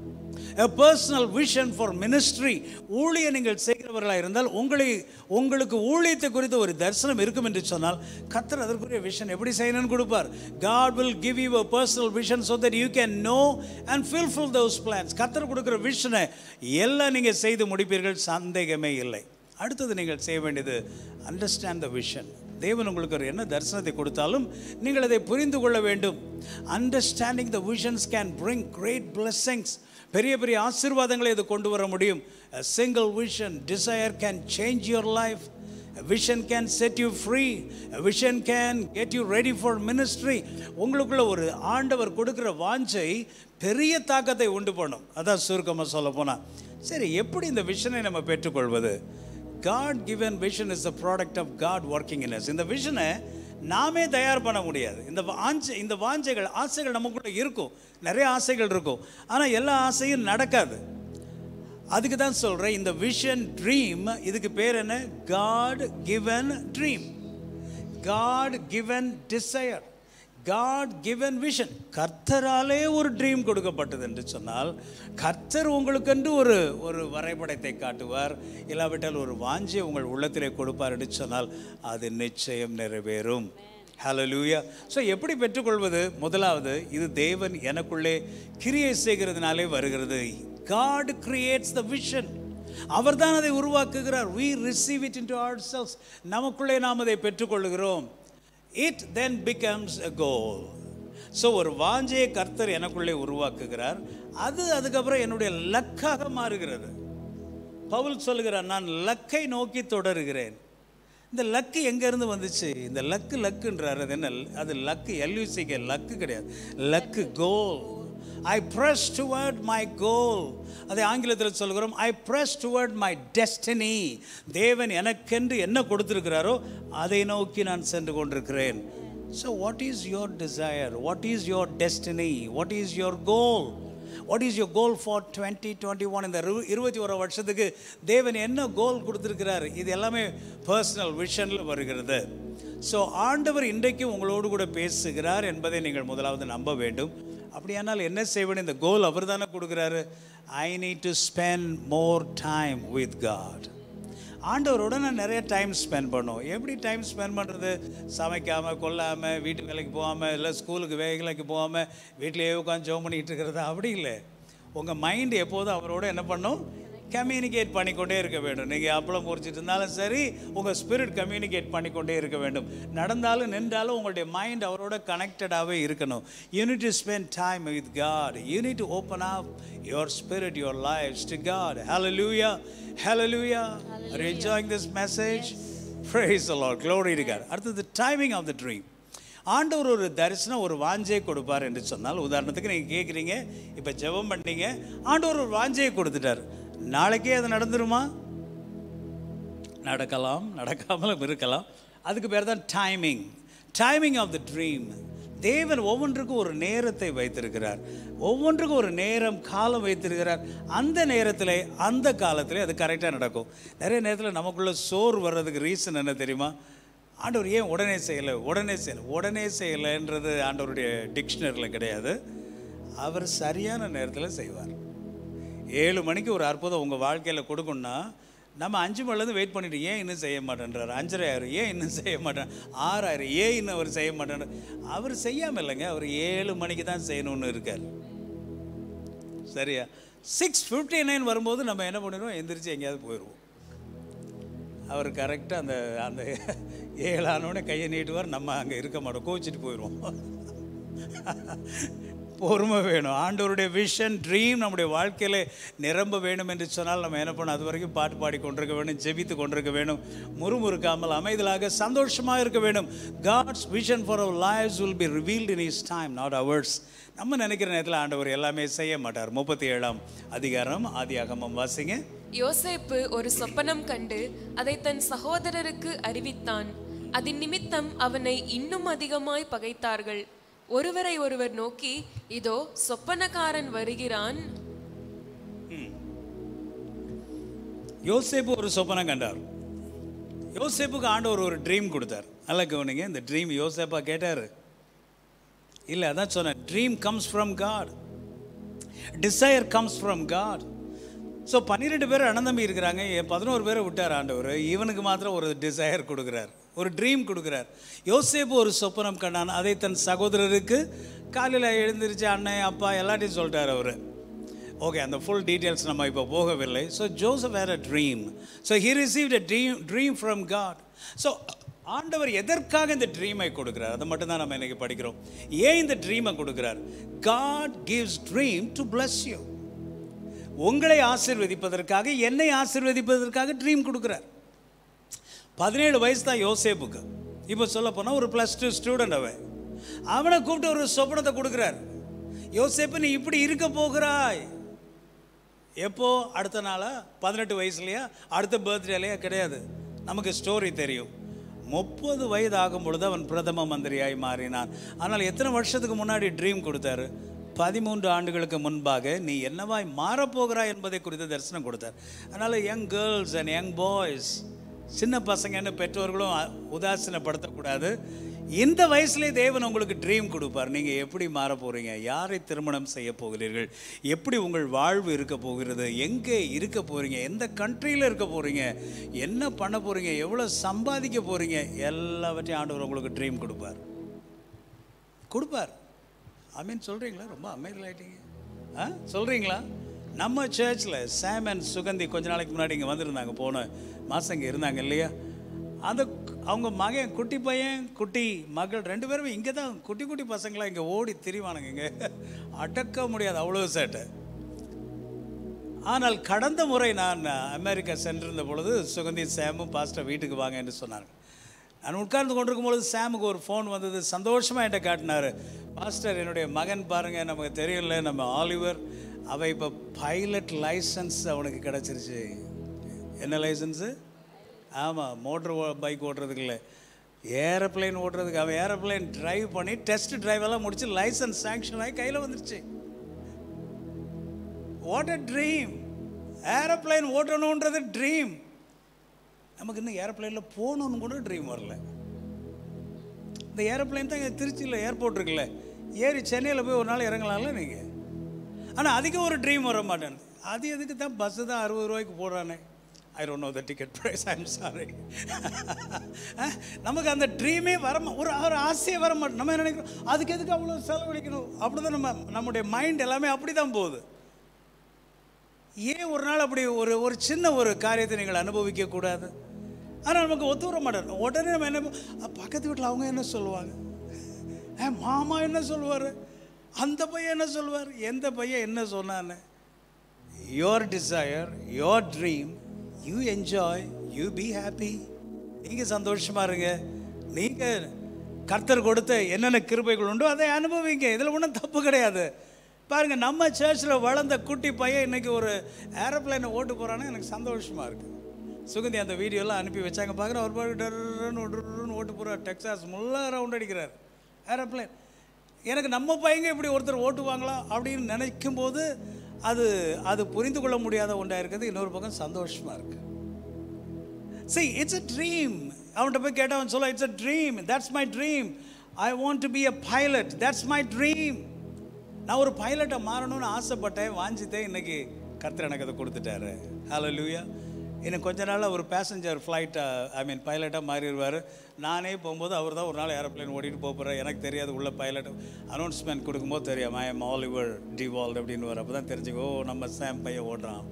a personal vision for ministry ஊழிய நீங்கள் செய்கிறவர்களாக இருந்தால் உங்களை உங்களுக்கு ஊழியத்தை குறித்த ஒரு தரிசனம் இருக்கும் என்று சொன்னால் கத்தர் அதற்குரிய விஷன் எப்படி செய்யணும்னு கொடுப்பார் God will give you a personal vision so that you can know and fulfill those plans கத்தர் கொடுக்குற விஷனை எல்லாம் நீங்கள் செய்து முடிப்பீர்கள் சந்தேகமே இல்லை அடுத்தது நீங்கள் செய்ய வேண்டியது அண்டர்ஸ்டாண்ட் த விஷன் தேவன் உங்களுக்கு ஒரு என்ன தரிசனத்தை கொடுத்தாலும் நீங்கள் அதை புரிந்து கொள்ள வேண்டும் understanding the visions can bring great blessings பெரிய பெரிய ஆசீர்வாதங்களை இது கொண்டு வர முடியும் a single vision desire can change your life a vision can set you free a vision can get you ready for ministry உங்களுக்குள்ள ஒரு ஆண்டவர் கொடுக்கிற வாஞ்சை பெரிய தாக்கத்தை உண்டு பண்ணும் அதான் சுருக்கமாக சொல்ல போனா சரி எப்படி இந்த விஷனை நம்ம பெற்றுக்கொள்வது God given vision is the product of God working in இந்த விஷனை நாமே தயார் பண்ண முடியாது இந்த வாஞ்சை இந்த வாஞ்சைகள் ஆசைகள் நமக்குள்ள இருக்கும் நிறைய ஆசைகள் இருக்கும் ஆனால் எல்லா ஆசையும் நடக்காது அதுக்கு தான் சொல்கிறேன் இந்த விஷன் ட்ரீம் இதுக்கு பேர் என்ன God given dream God given desire God given vision கர்த்தராலே ஒரு ட்ரீம் கொடுக்கப்பட்டது என்று சொன்னால் கர்த்தர் உங்களுக்கென்று ஒரு ஒரு வரைபடத்தை காட்டுவார் இல்லாவிட்டால் ஒரு வாஞ்சியை உங்கள் உள்ளத்திலே கொடுப்பார் என்று சொன்னால் அது நிச்சயம் நிறைவேறும் ஹalleluya ஸோ எப்படி பெற்றுக்கொள்வது முதலாவது இது தேவன் எனக்குள்ளே கிரியை செய்கிறதுனாலே வருகிறது காட் கிரியேட்ஸ் த விஷன் அவர் தான் அதை உருவாக்குகிறார் we receive it into ourselves நமக்குள்ளே நாம் அதை பெற்றுக்கொள்கிறோம் it then becomes a goal so ஒரு வாஞ்சையை கர்த்தர் எனக்குள்ளே உருவாக்குகிறார் அது அதுக்கப்புறம் என்னுடைய லக்காக மாறுகிறது பவுல் சொல்லுகிறார் நான் லக்கை நோக்கி தொடருகிறேன் இந்த லக்கு எங்கேருந்து வந்துச்சு இந்த லக்கு லக்குன்றார் அது என்ன அது லக்கு எல்யூசிக்கு லக்கு கிடையாது luck goal I press toward my goal அதை ஆங்கிலத்தில் சொல்கிறோம் I press toward my destiny தேவன் எனக்கென்று என்ன கொடுத்திருக்கிறாரோ அதை நோக்கி நான் சென்று கொண்டிருக்கிறேன் so what is your desire what is your destiny what is your goal what is your goal for twenty twenty one இந்த இரு- இருபத்தி ஒரு வருஷத்துக்கு தேவன் என்ன கோல் கொடுத்துருக்கிறார் இது எல்லாமே பர்சனல் விஷனில் வருகிறது ஸோ ஆண்டவர் இன்றைக்கும் உங்களோடு கூட பேசுகிறார் என்பதை நீங்கள் முதலாவது நம்ப வேண்டும் அப்படியானால் என்ன செய்வேன் இந்த கோல் அவர் தானே கொடுக்குறாரு I need to spend more time with God ஆண்டவரோட நான் நிறைய டைம் ஸ்பெண்ட் பண்ணும் எப்படி டைம் ஸ்பெண்ட் பண்ணுறது சமைக்காமல் கொல்லாமல் வீட்டு வேலைக்கு போகாமல் இல்லை ஸ்கூலுக்கு வேலைக்கு போகாமல் வீட்டிலேயே உட்காந்து ஜோம் பண்ணிக்கிட்டு இருக்கிறது அப்படி இல்லை உங்கள் மைண்ட் எப்போதும் அவரோட என்ன பண்ணும் கம்யூனிகேட் பண்ணிக்கொண்டே இருக்க வேண்டும் நீங்கள் அப்பளம் பொறிச்சிட்டு இருந்தாலும் சரி உங்கள் ஸ்பிரிட் கம்யூனிகேட் பண்ணிக்கொண்டே இருக்க வேண்டும் நடந்தாலும் நின்றாலும் உங்களுடைய மைண்ட் அவரோட கனெக்டடாகவே இருக்கணும் you need to spend time with God you need to open up your spirit your life to God hallelujah hallelujah are you enjoying this message praise the lord glory to god அடுத்தது timing of the dream ஆண்டவர் ஒரு தரிசனம் ஒரு வாஞ்சையை கொடுப்பார் என்று சொன்னால் உதாரணத்துக்கு நீங்கள் கேட்குறீங்க இப்போ ஜெபம் பண்ணீங்க ஆண்டவர் ஒரு வாஞ்சையை கொடுத்துட்டார் நாளைக்கே அது நடந்துருமா நடக்கலாம் நடக்காமலும் இருக்கலாம் அதுக்கு பேர் தான் timing timing of the dream தேவன் ஒவ்வொன்றுக்கும் ஒரு நேரத்தை வைத்திருக்கிறார் ஒவ்வொன்றுக்கும் ஒரு நேரம் காலம் வைத்திருக்கிறார் அந்த நேரத்தில் அந்த காலத்தில் அது கரெக்டாக நடக்கும் நிறைய நேரத்தில் நமக்குள்ள சோறு வர்றதுக்கு ரீசன் என்ன தெரியுமா ஆண்டவர் ஏன் உடனே செய்யலை உடனே செய்யலை உடனே செய்யலைன்றது ஆண்டவருடைய டிக்ஷனரியில் கிடையாது அவர் சரியான நேரத்தில் செய்வார் ஏழு மணிக்கு ஒரு அற்புதம் உங்கள் வாழ்க்கையில் கொடுக்கணும்னா நம்ம அஞ்சு மணிலேருந்து வெயிட் பண்ணிட்டு ஏன் இன்னும் செய்ய மாட்டேன்றார் அஞ்சரை ஆயிரம் ஏன் இன்னும் செய்ய மாட்டேன் ஆறாயிரம் ஏன் இன்னும் அவர் செய்ய மாட்டேன் அவர் செய்யாமல் இல்லைங்க அவர் ஏழு மணிக்கு தான் செய்யணும்னு இருக்கார் சரியா சிக்ஸ் ஃபிஃப்டி நைன் வரும்போது நம்ம என்ன பண்ணிடுவோம் எந்திரிச்சு எங்கேயாவது போயிடுவோம் அவர் கரெக்டாக அந்த அந்த ஏழானோடனே கையை நீட்டுவார் நம்ம அங்கே இருக்க மாட்டோம் கோச்சிட்டு போயிடுவோம் பொறுமை வேணும் ஆண்டவருடைய விஷன் ட்ரீம் நம்முடைய வாழ்க்கையில் நிரம்ப வேணும் என்று சொன்னால் நம்ம என்ன பண்ணணும் அது வரைக்கும் பாட்டு பாடி கொண்டிருக்க வேணும் ஜெபித்து கொண்டிருக்க வேணும் முறுமுறுக்காமல் அமைதலாக சந்தோஷமாக இருக்க வேண்டும் God's vision for our lives will be revealed in his time not ours நம்ம நினைக்கிற நேரத்தில் ஆண்டவர் எல்லாமே செய்ய மாட்டார் முப்பத்தி ஏழாம் அதிகாரம் ஆதியாகமம் வாசிங்க யோசேப்பு ஒரு சொப்பனம் கண்டு அதை தன் சகோதரருக்கு அறிவித்தான் அதன் நிமித்தம் அவனை இன்னும் அதிகமாய் பகைத்தார்கள் ஒருவரை ஒருவர் நோக்கி இதோ சொப்பனக்காரன் வருகிறான் யோசேப்பு ஒரு சொப்பனம் கண்டார் யோசேப்புக்கு ஆண்டவர் ஒரு ட்ரீம் கொடுத்தார் நல்லா கவனிங்க இந்த ட்ரீம் யோசேப்பா கேட்டார் இல்லை அதான் சொன்னேன் dream comes from God desire comes from God so பன்னிரெண்டு பேர் அனந்தம்பி இருக்கிறாங்க என் பதினோரு பேரை விட்டார் ஆண்டவர் இவனுக்கு மாத்திரம் ஒரு டிசையர் கொடுக்குறார் ஒரு ட்ரீம் கொடுக்குறார் யோசேப்பு ஒரு சொப்பனம் கண்டான் அதை தன் சகோதரருக்கு காலையில் எழுந்திருச்சு அண்ணன் அப்பா எல்லாத்தையும் சொல்லிட்டார் அவர் ஓகே அந்த ஃபுல் டீட்டெயில்ஸ் நம்ம இப்போ போகவில்லை so Joseph were a dream so he received a dream dream from God so ஆண்டவர் எதற்காக இந்த ட்ரீமை கொடுக்குறார் அதை மட்டும் தான் நம்ம இன்னைக்கு படிக்கிறோம் ஏன் இந்த ட்ரீமை கொடுக்குறார் God gives dream to bless you உங்களை ஆசீர்வதிப்பதற்காக என்னை ஆசீர்வதிப்பதற்காக ட்ரீம் கொடுக்குறார் பதினேழு வயசு தான் யோசேப்புக்கு இப்போ சொல்ல போனால் ஒரு ப்ளஸ் டூ ஸ்டூடெண்ட் அவன் அவனை கூப்பிட்டு ஒரு சொப்பனத்தை கொடுக்குறார் யோசேப்பு நீ இப்படி இருக்க போகிறாய் எப்போ அடுத்த நாளா பதினெட்டு வயசுலையா அடுத்த பர்த்டேலையா கிடையாது நமக்கு ஸ்டோரி தெரியும் முப்பது வயது ஆகும் பொழுது அவன் பிரதம மந்திரியாய் மாறினான் ஆனால் எத்தனை வருஷத்துக்கு முன்னாடி ட்ரீம் கொடுத்தாரு பதிமூன்று ஆண்டுகளுக்கு முன்பாக நீ என்னவாய் மாறப்போகிறாய் என்பதை குறித்து தரிசனம் கொடுத்தார் அதனால் young girls and young boys சின்ன பசங்கன்னு பெற்றோர்களும் அ- உதாசீனப்படுத்தக்கூடாது இந்த வயசுலே தேவன் உங்களுக்கு ட்ரீம் கொடுப்பார் நீங்கள் எப்படி மாற போகிறீங்க யாரை திருமணம் செய்ய போகிறீர்கள் எப்படி உங்கள் வாழ்வு இருக்க போகிறது எங்கே இருக்க போகிறீங்க எந்த கண்ட்ரியில் இருக்க போகிறீங்க என்ன பண்ண போகிறீங்க எவ்வளோ சம்பாதிக்க போகிறீங்க எல்லாவற்றையும் ஆண்டவர் உங்களுக்கு ட்ரீம் கொடுப்பார் கொடுப்பார் அமீன் சொல்கிறீங்களா ரொம்ப அமைதியாயிட்டீங்க ஆ சொல்கிறீங்களா நம்ம சர்ச்சில் சாம் அண்ட் சுகந்தி கொஞ்ச நாளைக்கு முன்னாடி இங்கே வந்திருந்தாங்க போன மாதம் இங்கே இருந்தாங்க இல்லையா அந்த கு- அவங்க மகன் குட்டி பையன் குட்டி மகள் ரெண்டு பேருமே இங்கே தான் குட்டி குட்டி பசங்களாம் இங்கே ஓடி திரிவானுங்க இங்கே அடக்க முடியாது அவ்வளோ சேட்டை ஆனால் கடந்த முறை நான் அமெரிக்கா சென்றிருந்த பொழுது சுகந்தி சாமும் பாஸ்டர் வீட்டுக்கு வாங்க என்று சொன்னார்கள் நான் உட்கார்ந்து கொண்டிருக்கும் பொழுது சாமுக்கு ஒரு ஃபோன் வந்தது சந்தோஷமாக என்கிட்ட காட்டினார் பாஸ்டர் என்னுடைய மகன் பாருங்கள் நமக்கு தெரியல நம்ம ஆலிவர் அவன் இப்போ பைலட் லைசன்ஸ் அவனுக்கு கிடச்சிருச்சு என்ன லைசன்ஸு ஆமாம் மோட்ரு பைக் ஓட்டுறதுக்கு இல்லை ஏரோப்ளேன் ஓட்டுறதுக்கு அவன் ஏரோப்ளேன் டிரைவ் பண்ணி டெஸ்ட் டிரைவ் எல்லாம் முடிச்சு லைசன்ஸ் சாங்ஷன் ஆகி கையில் வந்துருச்சு வாட் அ ட்ரீம் ஏரோப்ளேன் ஓட்டணுன்றது ட்ரீம் நமக்கு இன்னும் ஏரோப்ளேனில் போகணுன்னு கூட ட்ரீம் வரல இந்த ஏரோப்ளேன் தான் இங்கே திருச்சியில் ஏர்போர்ட் இருக்குல்ல ஏறி சென்னையில் போய் ஒரு நாள் இறங்கலாம்ல நீங்கள் ஆனால் அதுக்கு ஒரு ட்ரீம் வர மாட்டேன் அது எதுக்கு தான் பஸ்ஸு தான் அறுபது ரூபாய்க்கு போடுறானே I don't know the ticket price I am sorry நமக்கு அந்த ட்ரீமே வர மா- ஒரு ஒரு ஆசையே வர மாட்டேன் நம்ம என்ன நினைக்கிறோம் அதுக்கு எதுக்கு அவ்வளோ செலவழிக்கணும் அப்படி தான் நம்ம நம்முடைய மைண்ட் எல்லாமே அப்படி தான் போகுது ஏன் ஒரு நாள் அப்படி ஒரு ஒரு சின்ன ஒரு காரியத்தை நீங்கள் அனுபவிக்க கூடாது ஆனால் நமக்கு ஒத்து வர மாட்டேன் உடனே நம்ம என்ன ப- அஹ் பக்கத்து வீட்டில் அவங்க என்ன சொல்லுவாங்க ஏ மாமா என்ன சொல்லுவார் அந்த பையன் என்ன சொல்லுவார் எந்த பையன் என்ன சொன்னான்னு your desire your dream you enjoy you be happy நீங்கள் சந்தோஷமாக இருங்க நீங்கள் கர்த்தர் கொடுத்த என்னென்ன கிருபைகள் உண்டோ அதை அனுபவிங்க இதில் ஒன்றும் தப்பு கிடையாது பாருங்க நம்ம சர்ச்சில் வளர்ந்த குட்டி பையன் இன்னைக்கு ஒரு ஏரோப்ளைனை ஓட்டு போகிறான்னு எனக்கு சந்தோஷமாக இருக்குது சுகந்தி அந்த வீடியோலாம் அனுப்பி வச்சாங்க பார்க்குற அவர் பாரு டர்ன்னு டர்ன்னு ஓட்டு போகிறார் டெக்ஸாஸ் முல்லாக ரவுண்ட் அடிக்கிறார் ஏரோப்ளைன் எனக்கு நம்ம பையங்க இப்படி ஒருத்தர் ஓட்டுவாங்களா அப்படின்னு நினைக்கும் போது அது அது புரிந்து கொள்ள முடியாத ஒன்றா இருக்குது இன்னொரு பக்கம் சந்தோஷமாக இருக்குது see இட்ஸ் a ட்ரீம் அவன்கிட்ட போய் கேட்டா அவன் சொல்ல it's a dream that's my dream I want to be a pilot that's my dream நான் ஒரு பைலட்டை மாறணும்னு ஆசைப்பட்டேன் வாஞ்சித்தேன் இன்னைக்கு கர்த்தர் எனக்கு அதை கொடுத்துட்டாரு ஹலோ லூயா இன்னும் கொஞ்ச நாளில் ஒரு பேசஞ்சர் ஃப்ளைட்டை ஐ மீன் பைலட்டாக மாறிடுவார் நானே போகும்போது அவர் தான் ஒரு நாள் ஏரோப்ளேன் ஓடிட்டு போக போகிறேன் எனக்கு தெரியாது உள்ள பைலட் அனௌன்ஸ்மெண்ட் கொடுக்கும்போது தெரியும் ஐ எம் ஆலிவர் டிவால்ட் அப்படின்னு வர அப்போ தான் தெரிஞ்சுக்கோ ஓ நம்ம சாம் பையன் ஓடுறான்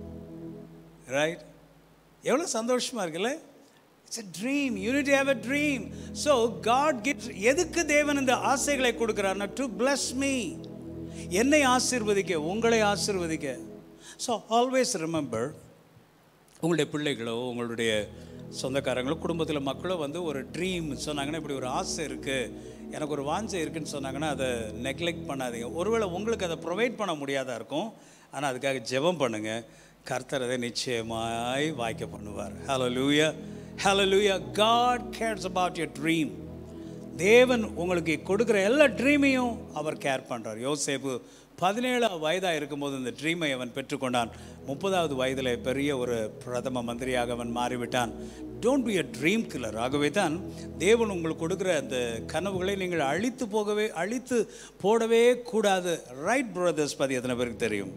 ரைட் எவ்வளோ சந்தோஷமாக இருக்குல்ல it's a dream you need have a dream so God gives எதுக்கு தேவன் இந்த ஆசைகளை கொடுக்குறாருன்னா டு bless மீ என்னை ஆசீர்வதிக்க உங்களை ஆசீர்வதிக்க ஸோ ஆல்வேஸ் ரிமெம்பர் உங்களுடைய பிள்ளைகளோ உங்களுடைய சொந்தக்காரங்களோ குடும்பத்தில் மக்களோ வந்து ஒரு ட்ரீம் சொன்னாங்கன்னா இப்படி ஒரு ஆசை இருக்குது எனக்கு ஒரு வாஞ்சை இருக்குன்னு சொன்னாங்கன்னா அதை நெக்லெக்ட் பண்ணாதீங்க ஒருவேளை உங்களுக்கு அதை ப்ரொவைட் பண்ண முடியாதா இருக்கும் ஆனால் அதுக்காக ஜெபம் பண்ணுங்கள் கர்த்தர் அதை நிச்சயமாய் வாய்க்க பண்ணுவார் hello hallelujah hallelujah God cares about your dream தேவன் உங்களுக்கு கொடுக்குற எல்லா ட்ரீமையும் அவர் கேர் பண்ணுறார் யோசேப்பு பதினேழாவது வயதாக இருக்கும்போது இந்த ட்ரீமை அவன் பெற்றுக்கொண்டான் முப்பதாவது வயதில் பெரிய ஒரு பிரதம மந்திரியாக அவன் மாறிவிட்டான் don't be a dream killer ஆகவே தான் தேவன் உங்களுக்கு கொடுக்குற அந்த கனவுகளை நீங்கள் அழித்து போகவே அழித்து போடவே கூடாது ரைட் பிரதர்ஸ் பற்றி எத்தனை பேருக்கு தெரியும்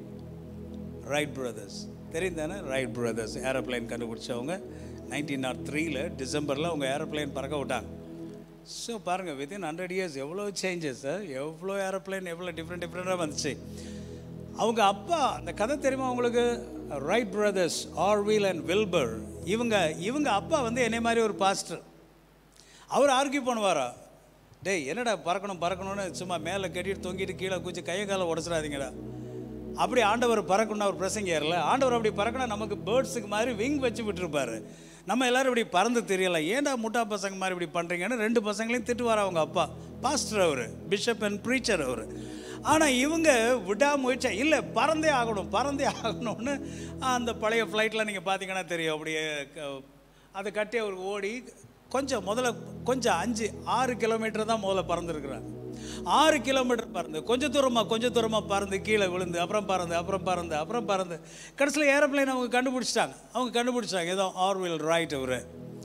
ரைட் பிரதர்ஸ் தெரியும் தானே ரைட் பிரதர்ஸ் ஏரோப்ளேன் கண்டுபிடிச்சவங்க நைன்டீன் நாட் த்ரீல டிசம்பரில் அவங்க ஏரோப்ளேன் பறக்க விட்டாங்க ஸோ பாருங்கள் வித்தின் ஹண்ட்ரட் இயர்ஸ் எவ்வளோ சேஞ்சஸ் எவ்வளோ ஏரோப்ளேன் எவ்வளோ டிஃப்ரெண்ட் டிஃப்ரெண்ட்டாக வந்துச்சு அவங்க அப்பா அந்த கதை தெரியுமா அவங்களுக்கு Wright brothers Orville and Wilbur இவங்க இவங்க அப்பா வந்து என்னை மாதிரி ஒரு பாஸ்டர் அவர் ஆர்கியூ பண்ணுவாரா டேய் என்னடா பறக்கணும் பறக்கணும்னு சும்மா மேலே கட்டிட்டு தொங்கிட்டு கீழே குச்சி கையை காலை உடச்சிடாதீங்கடா அப்படி ஆண்டவர் பறக்கணும்னு அவர் பிரசங்க ஏறல ஆண்டவர் அப்படி பறக்கணும் நமக்கு பேர்ட்ஸுக்கு மாதிரி விங் வச்சு விட்டுருப்பாரு நம்ம எல்லாரும் இப்படி பறந்து தெரியல ஏன்டா முட்டா பசங்க மாதிரி இப்படி பண்ணுறீங்கன்னு ரெண்டு பசங்களையும் திட்டுவார் அவங்க அப்பா பாஸ்டர் அவர் பிஷப் அண்ட் ப்ரீச்சர் அவர் ஆனால் இவங்க விடாமுயற்சி இல்லை பறந்தே ஆகணும் பறந்தே ஆகணும்னு அந்த பழைய ஃப்ளைட்டில் நீங்கள் பார்த்தீங்கன்னா தெரியும் அப்படியே க- அதை கட்டி அவருக்கு ஓடி கொஞ்சம் முதல்ல கொஞ்சம் அஞ்சு ஆறு கிலோமீட்டர் தான் முதல்ல பறந்துருக்குறாங்க ஆறு கிலோமீட்டர் பறந்து கொஞ்சம் தூரமாக கொஞ்சம் தூரமாக பறந்து கீழே விழுந்து அப்புறம் பறந்து அப்புறம் பறந்து அப்புறம் பறந்து கடைசியில் ஏரோப்ளேன் அவங்க கண்டுபிடிச்சிட்டாங்க அவங்க கண்டுபிடிச்சாங்க ஏதோ ஆர்வில் ரைட் அவர்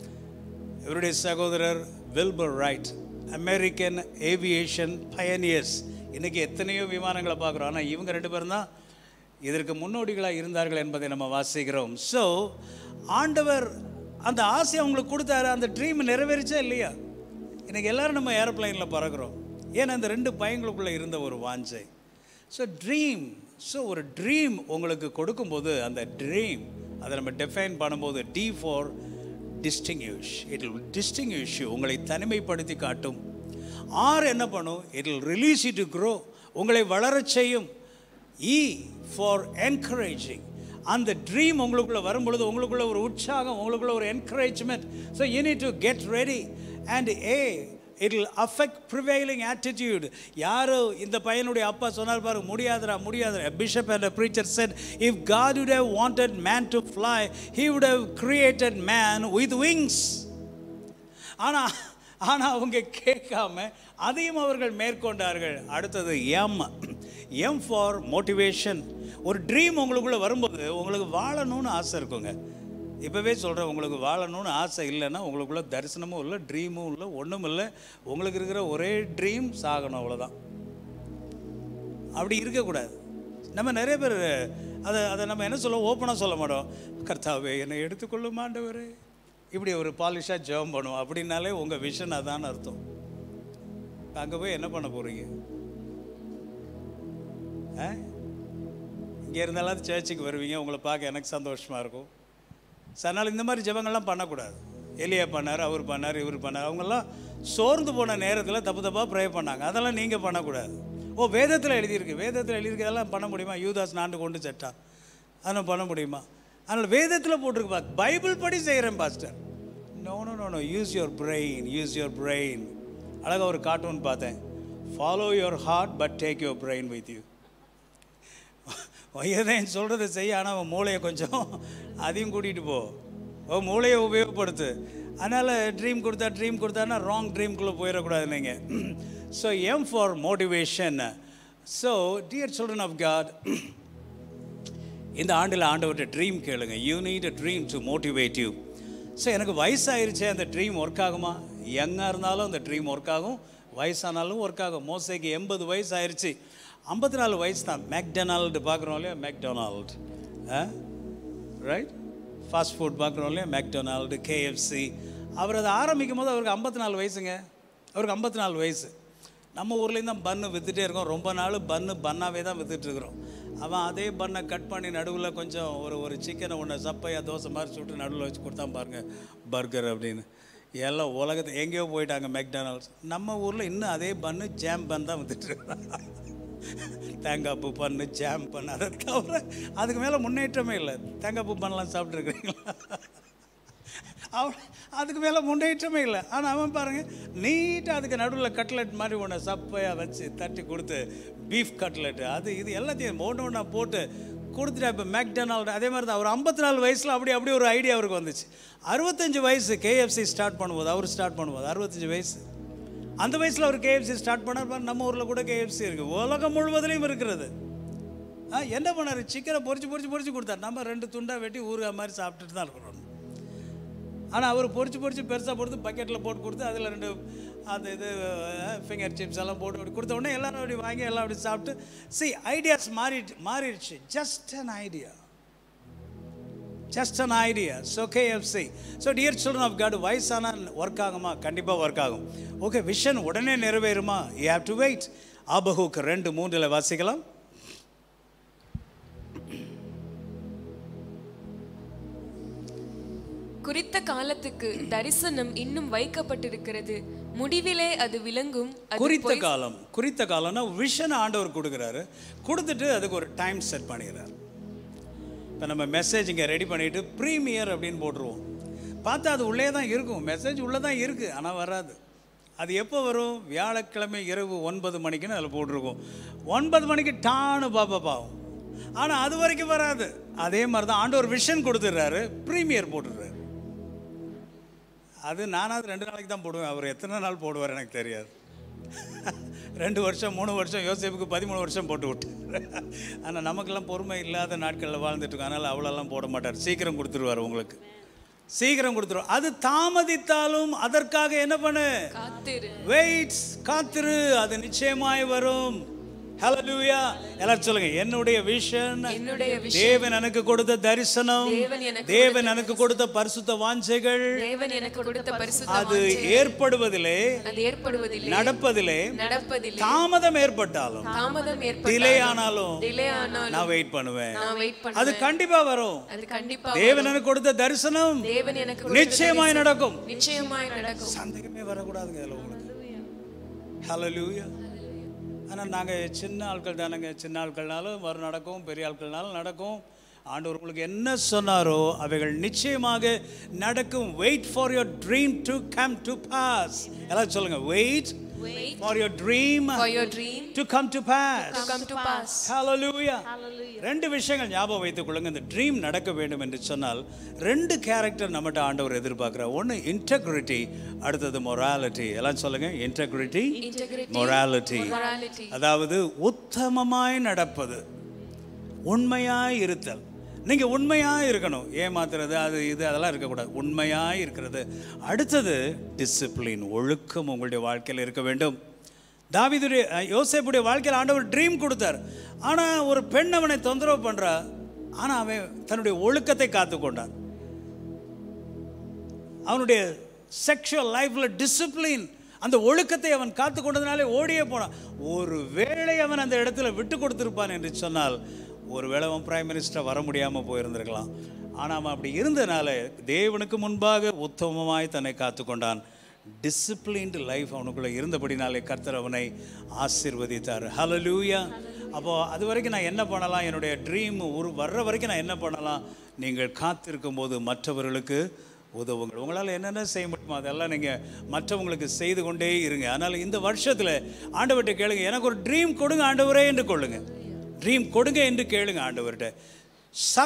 இவருடைய சகோதரர் Wilbur Wright American aviation pioneers இன்னைக்கு எத்தனையோ விமானங்களை பார்க்குறோம் ஆனால் இவங்க ரெண்டு பேரும் தான் இதற்கு முன்னோடிகளாக இருந்தார்கள் என்பதை நம்ம வாசிக்கிறோம் ஸோ ஆண்டவர் அந்த ஆசை அவங்களுக்கு கொடுத்தாரு அந்த ட்ரீம் நிறைவேறிச்சா இல்லையா இன்னைக்கு எல்லாரும் நம்ம ஏரோப்ளைனில் பறக்கிறோம் ஏன்னா அந்த ரெண்டு பையங்களுக்குள்ளே இருந்த ஒரு வாஞ்சை ஸோ ட்ரீம் ஸோ ஒரு ட்ரீம் உங்களுக்கு கொடுக்கும்போது அந்த ட்ரீம் அதை நம்ம டிஃபைன் பண்ணும்போது D for distinguish it will distinguish you உங்களை தனிமைப்படுத்தி காட்டும் ஆர் என்ன பண்ணும் it will release you to grow உங்களை வளரச் செய்யும் இ ஃபார் என்கரேஜிங் அந்த ட்ரீம் உங்களுக்குள்ள வரும்பொழுது உங்களுக்குள்ள ஒரு உற்சாகம் உங்களுக்குள்ள ஒரு encouragement so you need to get ready and a it will affect prevailing attitude யாரோ இந்த பையனுடைய அப்பா சொன்னார் பாருங்க முடியாதுடா முடியாதுடா bishop and preacher said if god would have wanted man to fly he would have created man with wings ஆனால் ஆனால் அவங்க கேட்காம அதையும் அவர்கள் மேற்கொண்டார்கள் அடுத்தது எம் எம் ஃபார் மோட்டிவேஷன் ஒரு ட்ரீம் உங்களுக்குள்ளே வரும்போது உங்களுக்கு வாழணும்னு ஆசை இருக்குங்க இப்போவே சொல்கிறேன் உங்களுக்கு வாழணும்னு ஆசை இல்லைன்னா உங்களுக்குள்ள தரிசனமும் இல்லை ட்ரீமும் இல்லை ஒன்றும் இல்லை உங்களுக்கு இருக்கிற ஒரே ட்ரீம் சாகணும் அவ்வளோதான் அப்படி இருக்கக்கூடாது நம்ம நிறைய பேர் அதை அதை நம்ம என்ன சொல்ல ஓப்பனாக சொல்ல மாட்டோம் கர்த்தாவே என்னை எடுத்துக்கொள்ளும் ஆண்டவரே இப்படி ஒரு பாலிஷாக ஜெபம் பண்ணுவோம் அப்படின்னாலே உங்கள் விஷன் அதான் அர்த்தம் அங்கே போய் என்ன பண்ண போகிறீங்க ஆ இங்கே இருந்தாலும் சர்ச்சுக்கு வருவீங்க உங்களை பார்க்க எனக்கு சந்தோஷமாக இருக்கும் ஸோ அதனால் இந்த மாதிரி ஜெபங்கள்லாம் பண்ணக்கூடாது எலியா பண்ணார் அவர் பண்ணார் இவர் பண்ணார் அவங்கெல்லாம் சோர்ந்து போன நேரத்தில் தப்பு தப்பாக ப்ரே பண்ணாங்க அதெல்லாம் நீங்கள் பண்ணக்கூடாது ஓ வேதத்தில் எழுதியிருக்கு வேதத்தில் எழுதியிருக்கு அதெல்லாம் பண்ண முடியுமா யூதாஸ் நாண்டு கொண்டு செட்டான் அதெல்லாம் பண்ண முடியுமா அதனால் வேதத்தில் போட்டிருக்கு பா பைபிள் படி செய்கிறேன் pastor no no no no use your brain use your brain அழகாக ஒரு கார்ட்டூன் பார்த்தேன் follow your heart but take your brain with you வயதேன் சொல்கிறத செய்ய ஆனால் அவன் மூளையை கொஞ்சம் அதையும் கூட்டிகிட்டு போ உன் மூளையை உபயோகப்படுத்து அதனால் ட்ரீம் கொடுத்தா ட்ரீம் கொடுத்தான்னா ராங் ட்ரீம்குள்ளே போயிடக்கூடாது நீங்கள் so M for motivation so dear children of God இந்த ஆண்டில் ஆண்டவர்கிட்ட ட்ரீம் கேளுங்க you need a dream to motivate you so எனக்கு வயசாயிருச்சே அந்த ட்ரீம் ஒர்க் ஆகுமா யங்காக இருந்தாலும் அந்த ட்ரீம் ஒர்க் ஆகும் வயசானாலும் ஒர்க் ஆகும் மோசைக்கு எண்பது வயசு ஆயிருச்சு ஐம்பத்தி நாலு வயசு தான் மேக்டொனால்டு பார்க்குறோம் இல்லையா மேக்டொனால்டு ரைட் ஃபாஸ்ட் ஃபுட் பார்க்குறோம் இல்லையா மேக்டொனால்டு கேஎஃப்சி அவர் அதை ஆரம்பிக்கும் போது அவருக்கு ஐம்பத்தி நாலு வயசுங்க அவருக்கு ஐம்பத்தி நாலு வயசு நம்ம ஊர்லேயும் தான் பன்னு விற்றுட்டே இருக்கோம் ரொம்ப நாள் பன்னு பன்னாவே தான் வித்துட்டு இருக்கிறோம் அவன் அதே பண்ணை கட் பண்ணி நடுவில் கொஞ்சம் ஒரு ஒரு சிக்கனை ஒன்று சப்பையா தோசை மாதிரி சுட்டு நடுவில் வச்சு கொடுத்தான் பாருங்க பர்கர் அப்படின்னு எல்லாம் உலகத்தை எங்கேயோ போயிட்டாங்க மெக்டானல்ட்ஸ் நம்ம ஊரில் இன்னும் அதே பன்னு ஜாம் பன் தான் வித்துட்டு இருக்கிறான் தேங்காய் பூ பண்ணு ஜாம் பண்ணு அதை தவிர அதுக்கு மேலே முன்னேற்றமே இல்லை தேங்காய் பூ பண்ணலாம் சாப்பிட்ருக்குறீங்களா அவன் அதுக்கு மேலே முன்னேற்றமே இல்லை ஆனால் அவன் பாருங்க நீட்டாக அதுக்கு நடுவில் கட்லெட் மாதிரி ஒன்று சப்பையாக வச்சு தட்டி கொடுத்து பீஃப் கட்லெட் அது இது எல்லாத்தையும் ஒன்று ஒன்றா போட்டு கொடுத்துட்டா இப்போ மேக்டொனால்டு அதே மாதிரி தான் அவர் ஐம்பத்தி நாலு வயசில் அப்படி அப்படி ஒரு ஐடியா அவருக்கு வந்துச்சு அறுபத்தஞ்சு வயசு கேஎஃப்சி ஸ்டார்ட் பண்ணும்போது அவர் ஸ்டார்ட் பண்ணும்போது அறுபத்தஞ்சு வயசு அந்த வயசில் அவர் கேஎஃப்சி ஸ்டார்ட் பண்ணார் பாரு, நம்ம ஊரில் கூட கேஎஃப்சி இருக்குது உலகம் முழுவதுலையும் இருக்கிறது ஆ என்ன பண்ணார் சிக்கனை பொரிச்சு பொரிச்சு பொரிச்சு கொடுத்தார் நம்ம ரெண்டு துண்டாக வெட்டி ஊறுகாய் மாதிரி சாப்பிட்டுட்டு தான் இருக்கிறோம் ஆனால் அவர் பொரிச்சு பொரிச்சு பெருசாக போட்டு பக்கெட்டில் போட்டு கொடுத்து அதில் ரெண்டு அந்த இது ஃபிங்கர் சிப்ஸ் எல்லாம் போட்டு அப்படி கொடுத்த உடனே எல்லாரும் அப்படி வாங்கி எல்லாம் அப்படி சாப்பிட்டு சி ஐடியாஸ் மாறிட்டு மாறிடுச்சு just an idea just an idea so KFC so dear children of God வயசான ஒர்க் ஆகுமா கண்டிப்பாக ஒர்க் ஆகும் ஓகே விஷன் உடனே நிறைவேறுமா யூ ஹேவ் டு வெயிட் ஆபகுக்கு ரெண்டு மூன்றில் வாசிக்கலாம் குறித்த காலத்துக்கு தரிசனம் இன்னும் வைக்கப்பட்டிருக்கிறது முடிவிலே அது விளங்கும் அது குறித்த காலம் குறித்த காலம்னா விஷன் ஆண்டவர் கொடுக்குறாரு கொடுத்துட்டு அதுக்கு ஒரு டைம் செட் பண்ணிடுறாரு இப்போ நம்ம மெசேஜ் இங்கே ரெடி பண்ணிட்டு ப்ரீமியர் அப்படின்னு போட்டுருவோம் பார்த்தா அது உள்ளே தான் இருக்கும் மெசேஜ் உள்ளே தான் இருக்குது ஆனால் வராது அது எப்போ வரும் வியாழக்கிழமை இரவு ஒன்பது மணிக்குன்னு அதில் போட்டிருக்கோம் ஒன்பது மணிக்கு டான்னு பாப்பா பாவம் ஆனால் அது வரைக்கும் வராது அதே மாதிரி தான் ஆண்டவர் விஷன் கொடுத்துட்றாரு ப்ரீமியர் போட்டுடுறாரு அது நானாவது ரெண்டு நாளைக்கு தான் போடுவேன் அவர் எத்தனை நாள் போடுவார் எனக்கு தெரியாது ரெண்டு வருஷம் மூணு வருஷம் யோசேப்புக்கு பதிமூணு வருஷம் போட்டு விட்டு ஆனால் நமக்கெல்லாம் பொறுமை இல்லாத நாட்களில் வாழ்ந்துட்டு இருக்கோம் அதனால் அவ்வளோலாம் போட மாட்டார் சீக்கிரம் கொடுத்துருவார் உங்களுக்கு சீக்கிரம் கொடுத்துருவார் அது தாமதித்தாலும் அதற்காக என்ன பண்ணு காத்திரு வெயிட்ஸ் காத்திரு அது நிச்சயமாய் வரும் ஹalleluya எல்லாரும் சொல்லுங்க என்னுடைய விஷன் என்னுடைய தேவன் எனக்கு கொடுத்த தரிசனம் தேவன் எனக்கு தேவன் எனக்கு கொடுத்த பரிசுத்த வாஞ்சைகள் தேவன் எனக்கு கொடுத்த பரிசுத்த அது ஏற்படுவதிலே அது ஏற்படுவதில்லை நடப்பதிலே நடப்பதில்லை தாமதம் ஏற்பட்டாலும் தாமதம் ஏற்பட டிலே ஆனாலும் டிலே ஆனால் நான் வெயிட் பண்ணுவேன் நான் வெயிட் பண்ண அது கண்டிப்பா வரும் அது கண்டிப்பா தேவன் எனக்கு கொடுத்த தரிசனம் தேவன் எனக்கு கொடுத்த நிச்சயமாய் நடக்கும் நிச்சயமாய் நடக்கும் சந்தேகமே வரக்கூடாதுங்க அதில் உங்களுக்கு ஹalleluya ஆனால் நாங்கள் சின்ன ஆட்கள் தானேங்க சின்ன ஆட்கள்னாலும் வரும் நடக்கும் பெரிய ஆட்கள்னாலும் நடக்கும் ஆண்டவர் உங்களுக்கு என்ன சொன்னாரோ அவைகள் நிச்சயமாக நடக்கும் wait for your dream to come to pass எல்லாம் சொல்லுங்க wait Wait for your dream for your dream to come to pass to come to pass. Hallelujah ரெண்டு விஷயங்கள் ஞாபகம் வைத்துக் கொள்ளுங்க இந்த ட்ரீம் நடக்க வேண்டும் என்று சொன்னால் ரெண்டு கேரக்டர் நம்மகிட்ட ஆண்டவர் எதிர்பார்க்கிறார் ஒன்று இன்டெகிரிட்டி அடுத்தது மொராலிட்டி எல்லாம் சொல்லுங்க இன்டெகிரிட்டி Integrity, மொராலிட்டி morality. அதாவது உத்தமமாய் நடப்பது உண்மையாய் இருத்தல் நீங்க உண்மையாய் இருக்கணும் ஏமாத்துறது அது இது அதெல்லாம் இருக்கக்கூடாது உண்மையாய் இருக்கிறது அடுத்தது டிசிப்ளின் ஒழுக்கம் உங்களுடைய வாழ்க்கையில் இருக்க வேண்டும் தாவீதுடைய அஹ், யோசேப்புடைய வாழ்க்கையில் ஆண்டவர் ட்ரீம் கொடுத்தார் ஆனால் ஒரு பெண் அவனை தொந்தரவு பண்றா ஆனால் அவன் தன்னுடைய ஒழுக்கத்தை காத்துக்கொண்டான் அவனுடைய செக்ஷுவல் லைஃப்பில் டிசிப்ளின் அந்த ஒழுக்கத்தை அவன் காத்து கொண்டதுனாலே ஓடியே போனான் ஒரு வேளை அவன் அந்த இடத்துல விட்டு கொடுத்திருப்பான் என்று சொன்னால் ஒருவேளை அவன் பிரைம் மினிஸ்டர் வர முடியாமல் போயிருந்திருக்கலாம் ஆனால் அவன் அப்படி இருந்தனால தேவனுக்கு முன்பாக உத்தமமாய் தன்னை காத்து கொண்டான் டிசிப்ளின்டு லைஃப் அவனுக்குள்ளே இருந்தபடினாலே கர்த்தர் அவனை ஆசீர்வதித்தார் ஹalleluya அப்போ அது வரைக்கும் நான் என்ன பண்ணலாம் என்னுடைய ட்ரீம் ஒரு வர்ற வரைக்கும் நான் என்ன பண்ணலாம் நீங்கள் காத்திருக்கும் போது மற்றவர்களுக்கு உதவுங்கள் உங்களால் என்னென்ன செய்ய முடியுமோ அதெல்லாம் நீங்கள் மற்றவங்களுக்கு செய்து கொண்டே இருங்க அதனால் இந்த வருஷத்தில் ஆண்டவர்கிட்ட கேளுங்க எனக்கு ஒரு ட்ரீம் கொடுங்க ஆண்டவரே என்று கொள்ளுங்க ட்ரீம் கொடுங்க என்று கேளுங்க ஆண்டவர்கிட்ட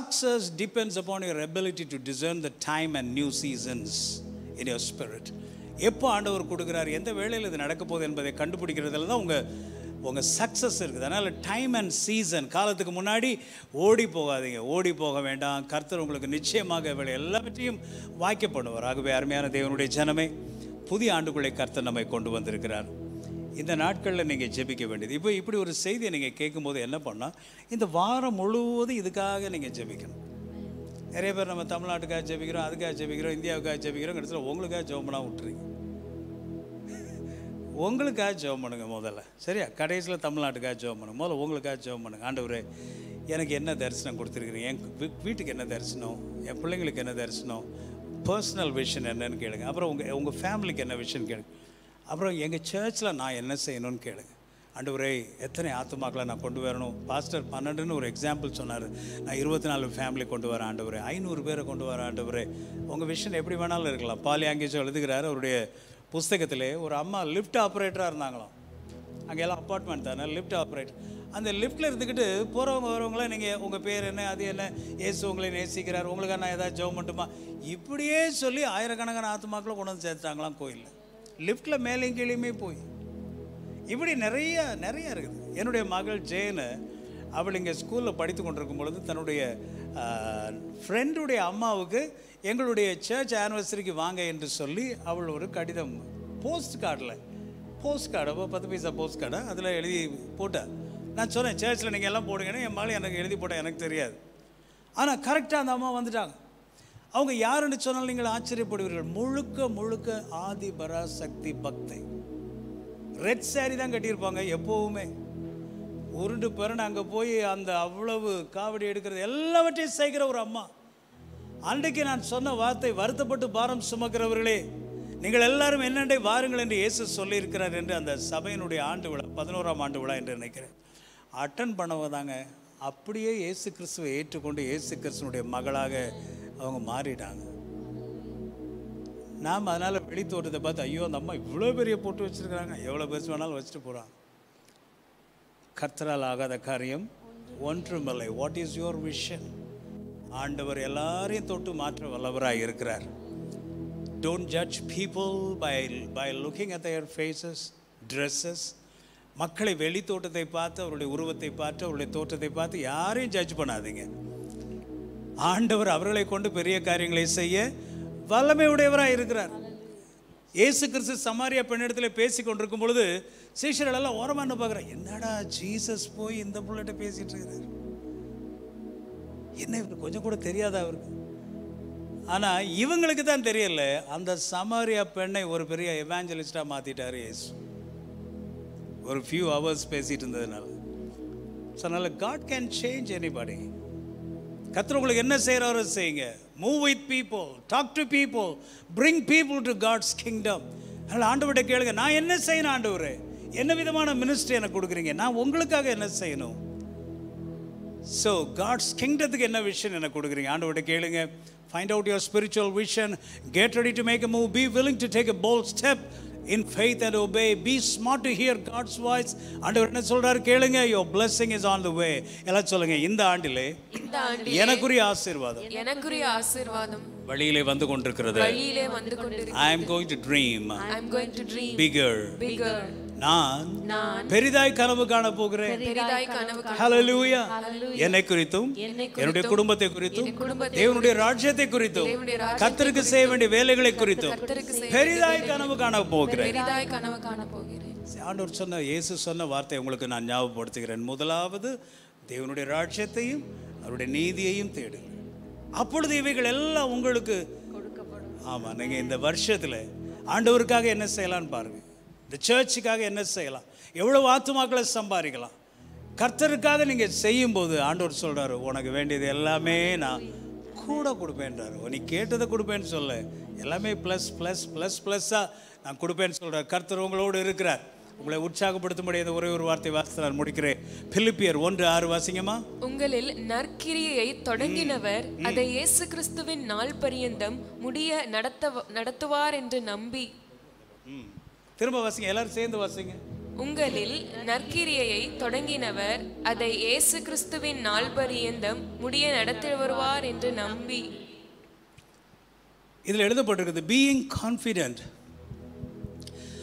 success depends upon your ability to discern the time and new seasons in your spirit எப்போ ஆண்டவர் கொடுக்குறார் எந்த வேளையில் இது நடக்க போகுது என்பதை கண்டுபிடிக்கிறதுல தான் உங்கள் உங்கள் சக்ஸஸ் இருக்குது அதனால் டைம் அண்ட் சீசன் காலத்துக்கு முன்னாடி ஓடி போகாதீங்க ஓடி போக வேண்டாம் கர்த்தர் உங்களுக்கு நிச்சயமாக வேலை எல்லாவற்றையும் வாய்க்க பண்ணுவார் ஆகவே அருமையான தேவனுடைய ஜனமே புதிய ஆண்டுக்குள்ளே கர்த்தர் நம்மை கொண்டு வந்திருக்கிறார் இந்த நாட்களில் நீங்கள் ஜெபிக்க வேண்டியது இப்போ இப்படி ஒரு செய்தியை நீங்கள் கேட்கும்போது என்ன பண்ணால் இந்த வாரம் முழுவதும் இதுக்காக நீங்கள் ஜெபிக்கணும் நிறைய பேர் நம்ம தமிழ்நாட்டுக்காக ஜெபிக்கிறோம் அதுக்காக ஜெபிக்கிறோம் இந்தியாவுக்காக ஜெபிக்கிறோம் கடைசியில் உங்களுக்காக ஜெபம் பண்ணால் விட்டுறீங்க உங்களுக்காக ஜெபம் பண்ணுங்க முதல்ல சரியா கடைசியில் தமிழ்நாட்டுக்காக ஜெபம் பண்ணுங்க முதல்ல உங்களுக்காக ஜெபம் பண்ணுங்க ஆண்டவரே எனக்கு என்ன தரிசனம் கொடுத்துருக்குறீங்க என் வீ- வீட்டுக்கு என்ன தரிசனம் என் பிள்ளைங்களுக்கு என்ன தரிசனம் பர்சனல் விஷன் என்னன்னு கேளுங்க அப்புறம் உங்கள் உங்கள் ஃபேமிலிக்கு என்ன விஷன் கேளுங்க அப்புறம் எங்கள் சர்ச்சில் நான் என்ன செய்யணும்னு கேளுங்க ஆண்டவரே எத்தனை ஆத்துமாக்களை நான் கொண்டு வரணும் பாஸ்டர் பன்னெண்டுன்னு ஒரு எக்ஸாம்பிள் சொன்னார் நான் இருபத்தி நாலு ஃபேமிலி கொண்டு வரேன் ஆண்டவரே ஐநூறு பேரை கொண்டு வரேன் ஆண்டவரே உங்கள் விஷன் எப்படி வேணாலும் இருக்கலாம் பாலி அங்கேஜோ எழுதுகிறார் அவருடைய புஸ்தகத்திலே ஒரு அம்மா லிஃப்ட் ஆப்ரேட்டராக இருந்தாங்களாம் அங்கே எல்லாம் அப்பார்ட்மெண்ட் தானே லிஃப்ட் ஆப்ரேட் அந்த லிஃப்ட்டில் இருந்துக்கிட்டு போகிறவங்க வரவங்களாம் நீங்கள் உங்கள் பேர் என்ன அது என்ன ஏசு உங்களை நேசிக்கிறார் உங்களுக்கு நான் ஏதாவது ஜெபம் மட்டுமா இப்படியே சொல்லி ஆயிரக்கணக்கான ஆத்துமாக்களை கொண்டு வந்து சேர்த்துட்டாங்களாம் கோயிலில் லிஃப்ட்டில் மேலேயும் கீழேயுமே போய் இப்படி நிறைய நிறைய இருக்குது என்னுடைய மகள் ஜெயனு அவள் இங்கே ஸ்கூலில் படித்து கொண்டிருக்கும் பொழுது தன்னுடைய ஃப்ரெண்டுடைய அம்மாவுக்கு எங்களுடைய சர்ச் ஆனிவர்சரிக்கு வாங்க என்று சொல்லி அவள் ஒரு கடிதம் போஸ்ட் கார்டில் போஸ்ட் கார்டு அப்போ பத்து பைசா போஸ்ட் கார்டை அதில் எழுதி போட்டா நான் சொன்னேன் சர்ச்சில் நீங்கள் எல்லாம் போடுங்கன்னு என் மகள் எனக்கு எழுதி போட்டேன் எனக்கு தெரியாது ஆனால் கரெக்டாக அந்த அம்மா வந்துட்டாங்க அவங்க யாருன்னு சொன்னால் நீங்கள் ஆச்சரியப்படுவீர்கள் முழுக்க முழுக்க ஆதி பராசக்தி பக்தை ரெட் saree தான் கட்டியிருப்பாங்க எப்போவுமே உருண்டு பிறண்டு அங்கே போய் அந்த அவ்வளவு காவடி எடுக்கிறது எல்லாவற்றையும் செய்கிற ஒரு அம்மா அன்றைக்கு நான் சொன்ன வார்த்தை வருத்தப்பட்டு பாரம் சுமக்கிறவர்களே நீங்கள் எல்லாரும் என்னண்டை வாருங்கள் என்று இயேசு சொல்லியிருக்கிறார் என்று அந்த சபையினுடைய ஆண்டு விழா பதினோராம் ஆண்டு விழா என்று நினைக்கிறேன் அட்டன் பண்ணவங்க தாங்க அப்படியே இயேசு கிறிஸ்துவை ஏற்றுக்கொண்டு இயேசு கிறிஸ்துவனுடைய மகளாக அவங்க மாறிட்டாங்க நாம் அதனால் வெளி தோட்டத்தை பார்த்து ஐயோ அந்த அம்மா இவ்வளோ பெரிய போட்டு வச்சுருக்கிறாங்க எவ்வளோ பெருசு வேணாலும் வச்சுட்டு போகிறாங்க கர்த்தரால் ஆகாத காரியம் ஒன்றுமில்லை வாட் இஸ் யுவர் விஷன் ஆண்டவர் எல்லாரையும் தொட்டு மாற்ற வல்லவராக இருக்கிறார் don't judge people by by looking at their faces dresses மக்களை வெளி தோட்டத்தை பார்த்து அவருடைய உருவத்தை பார்த்து அவருடைய தோற்றத்தை பார்த்து யாரையும் ஜட்ஜ் பண்ணாதீங்க ஆண்டவர் அவர்களை கொண்டு பெரிய காரியங்களை செய்ய வல்லமை உடையவராக இருக்கிறார் இயேசு கிறிஸ்து சமாரியா பெண்ணிடத்தில் பேசி கொண்டிருக்கும் பொழுது சீஷர்கள் எல்லாம் ஓரமா என்ன பார்க்குறேன் என்னடா ஜீசஸ் போய் இந்த புள்ளட்ட பேசிட்டு இருக்கிறார் என்ன இவருக்கு கொஞ்சம் கூட தெரியாதா அவருக்கு ஆனா இவங்களுக்கு தான் தெரியல அந்த சமாரியா பெண்ணை ஒரு பெரிய எவாஞ்சலிஸ்டா மாத்திட்டாரு இயேசு ஒரு ஃபியூ ஹவர்ஸ் பேசிட்டு இருந்ததுனால ஸோ அதனால காட் கேன் சேஞ்ச் எனிபடி கர்த்தர் உங்களுக்கு என்ன செய்கிறாரோ செய்யுங்க move with people talk to people bring people to God's kingdom அதனால் ஆண்டவர்கிட்ட கேளுங்க நான் என்ன செய்யணும் ஆண்டவரே என்ன விதமான மினிஸ்ட்ரி எனக்கு கொடுக்குறீங்க நான் உங்களுக்காக என்ன செய்யணும் ஸோ காட்ஸ் கிங்டத்துக்கு என்ன விஷன் எனக்கு கொடுக்குறீங்க ஆண்டவர்கிட்ட கேளுங்க find out your spiritual vision get ready to make a move be willing to take a bold step in faith and obey be smart to hear God's voice ஆண்டவர் என்ன சொல்றாரு கேளுங்க your blessing is on the way எல்லாம் சொல்லுங்க இந்த ஆண்டிலே இந்த ஆண்டு எனக்குரிய ஆசீர்வாதம் எனக்குரிய ஆசீர்வாதம் வழியிலே வந்து கொண்டிருக்கிறது வழியிலே வந்து கொண்டிருக்கிறது I am going to dream I am going to dream bigger bigger நான் நான் பெரிதாய் கனவு காண போகிறேன் பெரிதாய் கனவு காண ஹalleluya என்னை குறித்தும் என்னை என்னுடைய குடும்பத்தை குறித்தும் என் குடும்பத்தை தேவனுடைய ராஜ்யத்தை குறித்தும் தேவனுடைய ராஜ்யத்தை கர்த்தருக்கு செய்ய வேண்டிய வேலைகளை குறித்தும் கர்த்தருக்கு செய்ய பெரிதாய் கனவு காண போகிறேன் பெரிதாய் கனவு காண போகிறேன் ஆண்டவர் சொன்ன இயேசு சொன்ன வார்த்தை உங்களுக்கு நான் ஞாபகப்படுத்துகிறேன் முதலாவது தேவனுடைய ராஜ்யத்தையும் அவருடைய நீதியையும் தேடுங்கள் அப்பொழுது இவைகள் எல்லாம் உங்களுக்கு ஆமாம் நீங்கள் இந்த வருஷத்தில் ஆண்டவருக்காக என்ன செய்யலாம்னு பாருங்க இந்த சர்ச்சுக்காக என்ன செய்யலாம் எவ்வளவு ஆத்துமாக்களை சம்பாதிக்கலாம் கர்த்தருக்காக நீங்கள் செய்யும்போது ஆண்டவர் சொல்றாரு உனக்கு வேண்டியது எல்லாமே நான் கூட கொடுப்பேன்றாரு நீ கேட்டதை கொடுப்பேன்னு சொல்ல எல்லாமே ப்ளஸ் ப்ளஸ் ப்ளஸ் ப்ளஸ்ஸாக நான் கொடுப்பேன்னு சொல்கிறார் கர்த்தர் உங்களோடு இருக்கிறார் உங்களை உற்சாகப்படுத்தும்படி இந்த ஒரே ஒரு வார்த்தை வாசித்து நான் முடிக்கிறேன் பிலிப்பியர் ஒன்று ஆறு வாசிங்கம்மா உங்களில் நற்கிரியையை தொடங்கினவர் அதை இயேசு கிறிஸ்துவின் நாள் பரியந்தம் முடிய நடத்த நடத்துவார் என்று நம்பி ம் திரும்ப வாசிங்க எல்லாரும் சேர்ந்து வாசிங்க உங்களில் நற்கிரியையை தொடங்கினவர் அதை இயேசு கிறிஸ்துவின் நாள் பரியந்தம் முடிய நடத்தி வருவார் என்று நம்பி இதில் எழுதப்பட்டிருக்குது being confident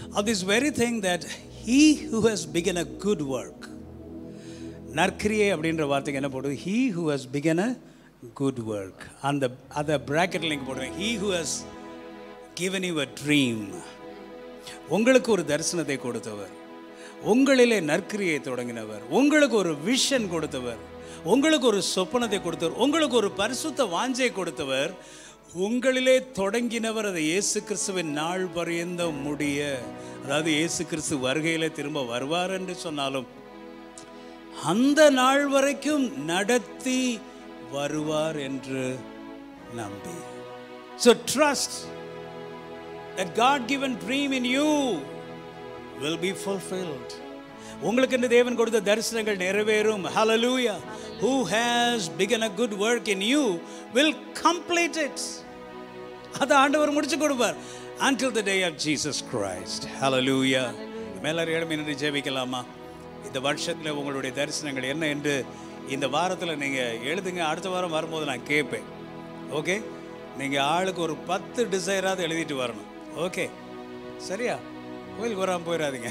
of this very thing that he who has begun a good work நற்கிரியை அப்படின்ற வார்த்தைக்கு என்ன போடுது he who has begun a good work அந்த அதை ப்ராக்கெட்டில் நீங்கள் போடுவேன் he who has given you a dream உங்களுக்கு ஒரு தரிசனத்தை கொடுத்தவர் உங்களிலே நற்கிரியை தொடங்கினவர் உங்களுக்கு ஒரு விஷன் கொடுத்தவர் உங்களுக்கு ஒரு சொப்பனத்தை கொடுத்தவர் உங்களுக்கு ஒரு பரிசுத்த வாஞ்சை கொடுத்தவர் உங்களிலே தொடங்கினவர் அதை இயேசு கிறிஸ்துவின் நாள் பரியந்த முடிய அதாவது இயேசு கிறிஸ்து வருகையிலே திரும்ப வருவார் என்று சொன்னாலும் அந்த நாள் வரைக்கும் நடத்தி வருவார் என்று நம்பி so trust that God given dream in you will be fulfilled உங்களுக்கு என்று தேவன் கொடுத்த தரிசனங்கள் நிறைவேறும் hallelujah who has begun a good work in you will complete it அதை ஆண்டவர் முடிச்சு கொடுப்பார் until the day of Jesus Christ hallelujah மேலார் எழுமி நின்று ஜெபிக்கலாமா இந்த வருஷத்தில் உங்களுடைய தரிசனங்கள் என்ன என்று இந்த வாரத்தில் நீங்கள் எழுதுங்க அடுத்த வாரம் வரும்போது நான் கேட்பேன் ஓகே நீங்கள் ஆளுக்கு ஒரு பத்து டிசைராவது எழுதிட்டு வரணும் ஓகே சரியா கோயிலுக்கு வராமல் போயிடாதீங்க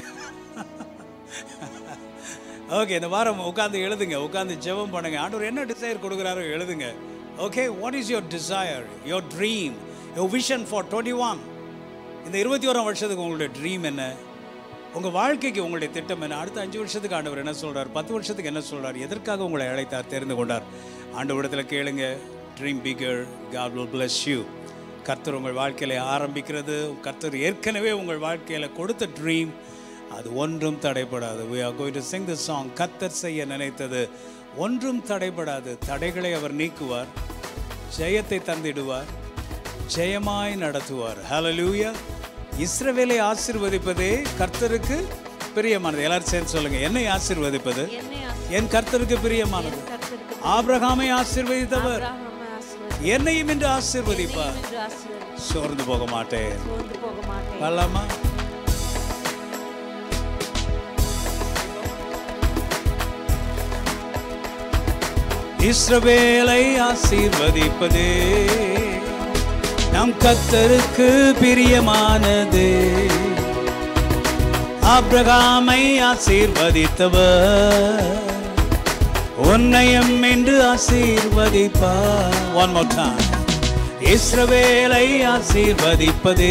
ஓகே இந்த வாரம் உட்காந்து எழுதுங்க உட்காந்து ஜெபம் பண்ணுங்க ஆண்டவர் என்ன டிசைர் கொடுக்குறாரோ எழுதுங்க okay what is your desire your dream your vision for twenty one இந்த இருபத்தி ஓராம் வருஷத்துக்கு உங்களுடைய ட்ரீம் என்ன உங்கள் வாழ்க்கைக்கு உங்களுடைய திட்டம் என்ன அடுத்த அஞ்சு வருஷத்துக்கு ஆண்டவர் என்ன சொல்றார் பத்து வருஷத்துக்கு என்ன சொல்றார் எதற்காக உங்களை அழைத்தார் தெரிந்து கொண்டார் ஆண்டவரிடத்தில் கேளுங்க dream bigger God will bless you கர்த்தர் உங்கள் வாழ்க்கையில ஆரம்பிக்கிறது கர்த்தர் ஏற்கனவே உங்கள் வாழ்க்கையில் கொடுத்த ட்ரீம் அது ஒன்றும் தடைபடாது we are going to sing this song கர்த்தர் செய்ய நினைத்தது ஒன்றும் தடைபடாது தடைகளை அவர் நீக்குவார் ஜெயத்தை தந்திடுவார் ஜெயமாய் நடத்துவார் ஹalleluya இஸ்ரவேலை ஆசீர்வதிப்பதே கர்த்தருக்கு பிரியமானது எல்லாரும் சேர்ந்து சொல்லுங்க என்னை ஆசீர்வதிப்பது என்னை என் கர்த்தருக்கு பிரியமானது கர்த்தருக்கு ஆபிரகாமை ஆசீர்வதித்தவர் ஆபிரகாமை ஆசீர்வதி என்னையும் என்று ஆசீர்வதிப்பார் என்று ஆசீர்வதி சோர்ந்து போக மாட்டேன் சோர்ந்து போக மாட்டேன் வரலாமா இஸ்ரவேலை ஆசீர்வதிப்பதே நம் கத்தருக்கு பிரியமானது ஆபிரகாமை ஆசீர்வதித்தவர் உன்னையும் என்று ஆசீர்வதிப்பார் ஒன் மோர் டைம் இஸ்ரவேலை ஆசீர்வதிப்பதே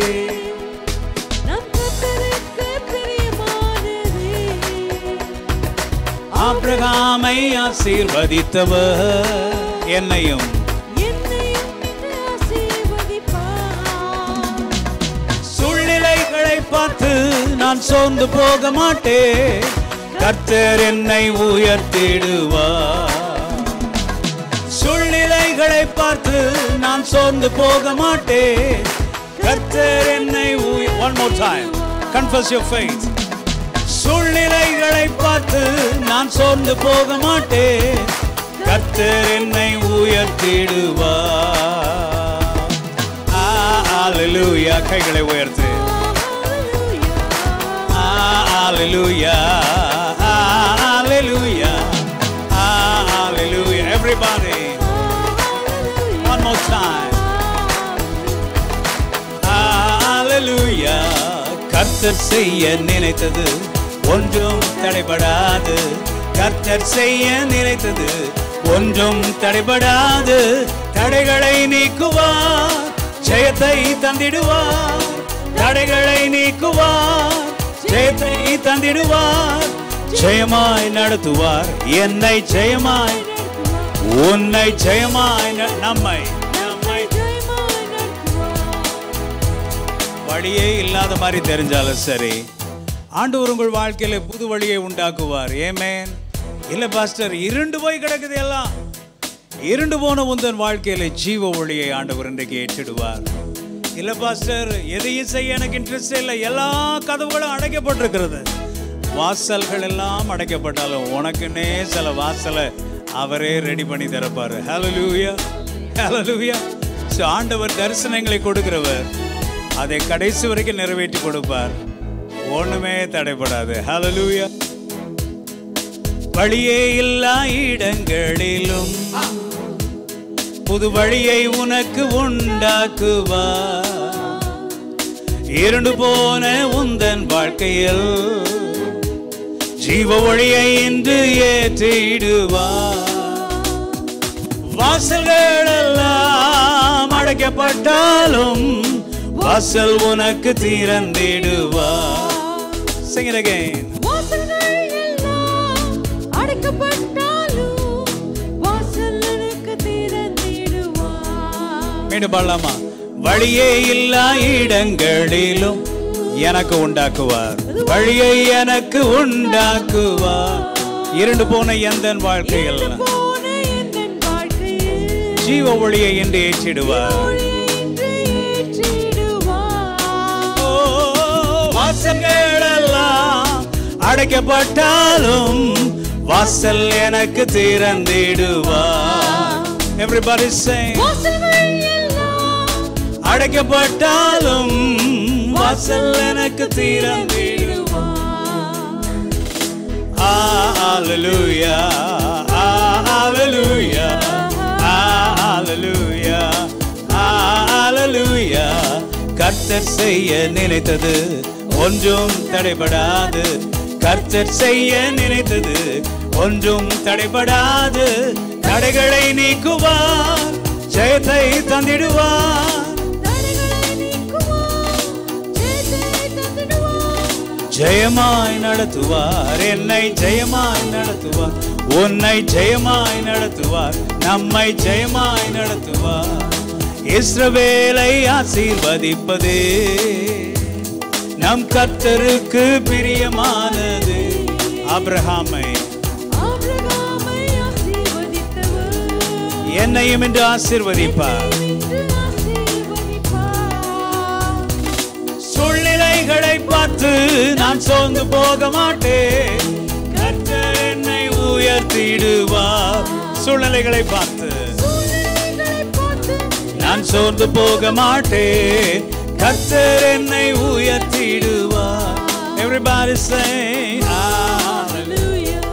நம் கர்த்தருக்கு பிரியமானதே ஆபிரகாமை ஆசீர்வதித்தவர் என்னையும் என்னையும் இன்று ஆசீர்வதிப்பார் சூழ்நிலைகளை பார்த்து நான் சோர்ந்து போக மாட்டேன் கர்த்தர் என்னை உயர்த்திடுவார் சூழ்நிலைகளை பார்த்து நான் சோர்ந்து போக மாட்டேன் கர்த்தர் என்னை one more time confuse your faith சூழ்நிலைகளை பார்த்து நான் சோர்ந்து போக மாட்டேன் கர்த்தர் என்னை உயர்த்திடுவார் ஆ, ஹalleluya கைகளை உயர்த்து Hallelujah. Hallelujah. Hallelujah. Everybody. One more time. Hallelujah. கர்த்தர் செய்ய நினைத்தது ஒன்றும் தடைபடாது கர்த்தர் செய்ய நினைத்தது ஒன்றும் தடைபடாது தடைகளை நீக்குவார் ஜெயத்தை தந்திடுவார் தடைகளை நீக்குவார் ஜெயத்தை தந்திடுவார் ஜெயமாய் நடத்துவார் என்னை ஜெயமாய் உன்னை ஜெயமாய் ந- நம்மை நம்மை ஜெயமாய் நடத்துவார் வழியே இல்லாத மாதிரி தெரிஞ்சாலும் சரி ஆண்டவர் உங்கள் வாழ்க்கையில புது வழியை உண்டாக்குவார் ஏமேன் இல்ல பாஸ்டர் இருண்டு போய் கிடக்குது எல்லாம் இருண்டு போன உந்தன் வாழ்க்கையில ஜீவ ஒளியை ஆண்டவர் இன்றைக்கு ஏற்றிடுவார் இல்ல பாஸ்டர் எதையும் செய்ய எனக்கு இன்ட்ரெஸ்ட் இல்லை எல்லா கதவுகளும் அடைக்கப்பட்டிருக்கிறது வாசல்கள் எல்லாம் அடைக்கப்பட்டாலும் உனக்குன்னே சில வாசலை அவரே ரெடி பண்ணி தரப்பாரு ஹalleluya ஹalleluya ஸோ ஆண்டவர் தரிசனங்களை கொடுக்கிறவர் அதை கடைசி வரைக்கும் நிறைவேற்றி கொடுப்பார் ஒண்ணுமே தடைப்படாது ஹalleluya வழியே இல்லா இடங்களிலும் புது வழியை உனக்கு உண்டாக்குவார் இருண்டு போன உந்தன் வாழ்க்கையில் ஜீவ ஒளியை இன்று ஏற்றிடுவார் வாசல்கள் எல்லாம் அடைக்கப்பட்டாலும் வாசல் உனக்கு திறந்திடுவார் Sing it again. வாசல்கள் எல்லாம் அடைக்கப்பட்டாலும் வாசல் எனக்கு திறந்திடுவார் மீண்டும் பாடலாமா வழியே இல்லா இடங்களிலும் எனக்கு உண்டாக்குவார் வழியை எனக்கு உண்டாக்குவார் இருண்டு போன எந்த வாழ்க்கையில் போன என் வாழ்க்கையில் ஜீவ ஒளியை என்று ஏற்றிடுவார் ஒளியை இன்று ஏற்றிடுவார் ஓ, வாசல்கள் எல்லாம் அடைக்கப்பட்டாலும் வாசல் எனக்கு திறந்திடுவார் எவ்ரிபடி sing வாசல்கள் எல்லாம் அடைக்கப்பட்டாலும் வாசல் எனக்கு திறந்திடுவார் Hallelujah. Hallelujah. Hallelujah. Hallelujah. கர்த்தர் செய்ய நினைத்தது ஒன்றும் தடைபடாது கர்த்தர் செய்ய நினைத்தது ஒன்றும் தடைபடாது தடைகளை நீக்குவார் ஜெயத்தை தந்திடுவார் தடைகளை நீக்குவார் ஜெயத்தை தந்திடுவார் ஜெயமாய் நடத்துவார் என்னை ஜெயமாய் நடத்துவார் உன்னை ஜெயமாய் நடத்துவார் நம்மை ஜெயமாய் நடத்துவார் இஸ்ரவேலை ஆசீர்வதிப்பதே நம் கர்த்தருக்கு பிரியமானது ஆபிரகாமை ஆபிரகாமை ஆசீர்வதித்தவர் என்னையும் என்று ஆசீர்வதிப்பார் இன்று ஆசீர்வதிப்பார் சூழ்நிலைகளை பார்த்து நான் சோர்ந்து போக மாட்டேன் கர்த்தர் என்னை உயர்த்திடுவார் சூழ்நிலைகளை பார்த்து சூழ்நிலைகளை பார்த்து நான் சோர்ந்து போக மாட்டேன் கர்த்தர் என்னை உயர்த்திடுவார் everybody say hallelujah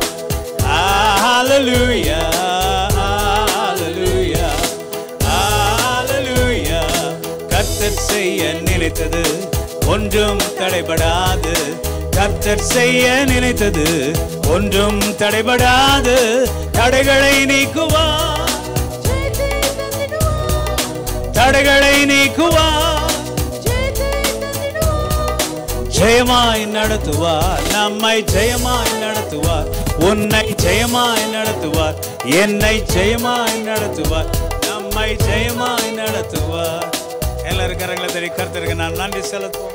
hallelujah hallelujah hallelujah கர்த்தர் செய்ய நினைத்தது ஒன்றும் தடைபடாது கர்த்தர் செய்ய நினைத்தது ஒன்றும் தடைபடாது தடைகளை நீக்குவார் ஜெயத்தை தந்திடுவார் தடைகளை நீக்குவார் ஜெயத்தை தந்திடுவார் ஜெயமாய் நடத்துவார் நம்மை ஜெயமாய் நடத்துவார் உன்னை ஜெயமாய் நடத்துவார் என்னை ஜெயமாய் நடத்துவார் நம்மை ஜெயமாய் நடத்துவார் எல்லாரும் கரங்களை தடி கருத்திருக்கு நான் நன்றி செலுத்துவோம்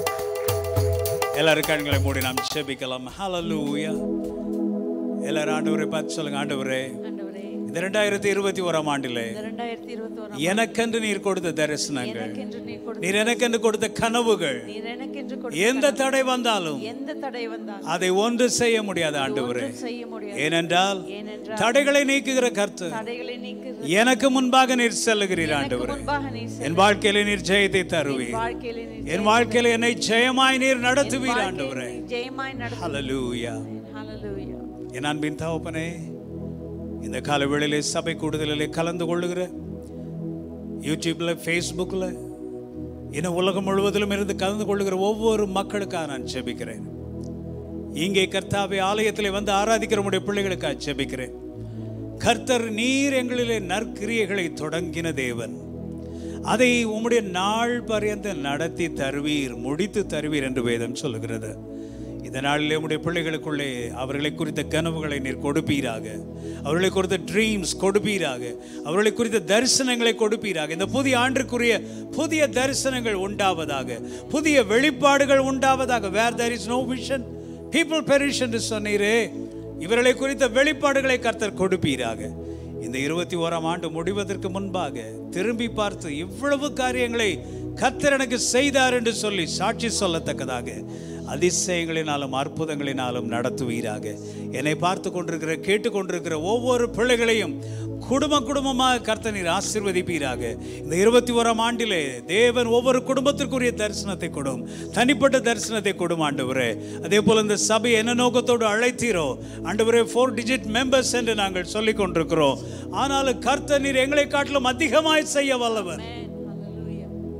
எல்லாரும் கண்களை மூடி நாம் செபிக்கலாம் ஹalleluya எல்லாரும் ஆண்டவரை பார்த்து சொல்லுங்க ஆண்டவரே ஆண்டவரே இந்த ரெண்டாயிரத்தி இருபத்தி ஓராம் ஆண்டிலே இந்த ரெண்டாயிரத்தி இருபத்தோராம் எனக்கென்று நீர் கொடுத்த தரிசனங்கள் எனக்கென்று நீர் கொடுத்த நீர் எனக்கென்று கொடுத்த கனவுகள் நீர் எனக்கென்று கொடுத்த எந்த தடை வந்தாலும் எந்த தடை வந்தாலும் அதை ஒன்று செய்ய முடியாது ஆண்டவரே ஒன்றும் செய்ய முடியாது ஏனென்றால் ஏனென்றால் தடைகளை நீக்குகிற கர்த்தர் தடைகளை நீக்கு எனக்கு முன்பாக நீர் செல்லுகிறீர் எனக்கு ஆண்டவரே முன்பாக நீர் செல். என் வாழ்க்கையில நீர் ஜெயத்தை தருவீர் வாழ்க்கையில நீர் என் வாழ்க்கையில என்னை ஜெயமாய் நீர் நடத்துவீர் ஆண்டவரே நீ ஜெயமாய் நடத்து ஹalleluya ஹalleluya என் அன்பின் தகப்பனே இந்த கால வேளையிலே சபை கூடுதலிலே கலந்து கொள்ளுகிற யூடியூப்ல ஃபேஸ்புக்கில் இன்னும் உலகம் முழுவதிலும் இருந்து கலந்து கொள்ளுகிற ஒவ்வொரு மக்களுக்காக நான் ஜெபிக்கிறேன் இங்கே கர்த்தாவை ஆலயத்தில் வந்து ஆராதிக்கிற உடைய பிள்ளைகளுக்காக ஜெபிக்கிறேன் கர்த்தர் நீர் எங்களிலே நற்கிரியைகளை தொடங்கின தேவன் அதை உம்முடைய நாள் பரியந்த நடத்தி தருவீர் முடித்து தருவீர் என்று வேதம் சொல்லுகிறது இந்த நாளிலே உம்முடைய பிள்ளைகளுக்குள்ளே அவர்களை குறித்த கனவுகளை நீர் கொடுப்பீராக அவர்களை குறித்த ட்ரீம்ஸ் கொடுப்பீராக அவர்களை குறித்த தரிசனங்களை கொடுப்பீராக இந்த புதிய ஆண்டுக்குரிய புதிய தரிசனங்கள் உண்டாவதாக புதிய வெளிப்பாடுகள் உண்டாவதாக where there is no vision people perish என்று சொன்னீரே இவர்களை குறித்த வெளிப்பாடுகளை கர்த்தர் கொடுப்பீராக இந்த இருபத்தி ஓராம் ஆண்டு முடிவதற்கு முன்பாக திரும்பி பார்த்து இவ்வளவு காரியங்களை கர்த்தர் எனக்கு செய்தார் என்று சொல்லி சாட்சி சொல்லத்தக்கதாக அதிசயங்களினாலும் அற்புதங்களினாலும் நடத்துவீராக என்னை பார்த்து கொண்டிருக்கிற கேட்டுக்கொண்டிருக்கிற ஒவ்வொரு பிள்ளைகளையும் குடும்ப குடும்பமாக கர்த்தர் நீர் ஆசீர்வதிப்பீராக இந்த இருபத்தி ஓராம் ஆண்டிலே தேவன் ஒவ்வொரு குடும்பத்திற்குரிய தரிசனத்தை கொடும் தனிப்பட்ட தரிசனத்தை கொடும் ஆண்டவரே அதே போல இந்த சபை என்ன நோக்கத்தோடு அழைத்தீரோ ஆண்டவரே ஃபோர் டிஜிட் மெம்பர்ஸ் என்று நாங்கள் சொல்லிக் கொண்டிருக்கிறோம் ஆனாலும் கர்த்தர் நீர் எங்களை காட்டிலும் அதிகமாய் செய்ய வல்லவர் hallelujah yes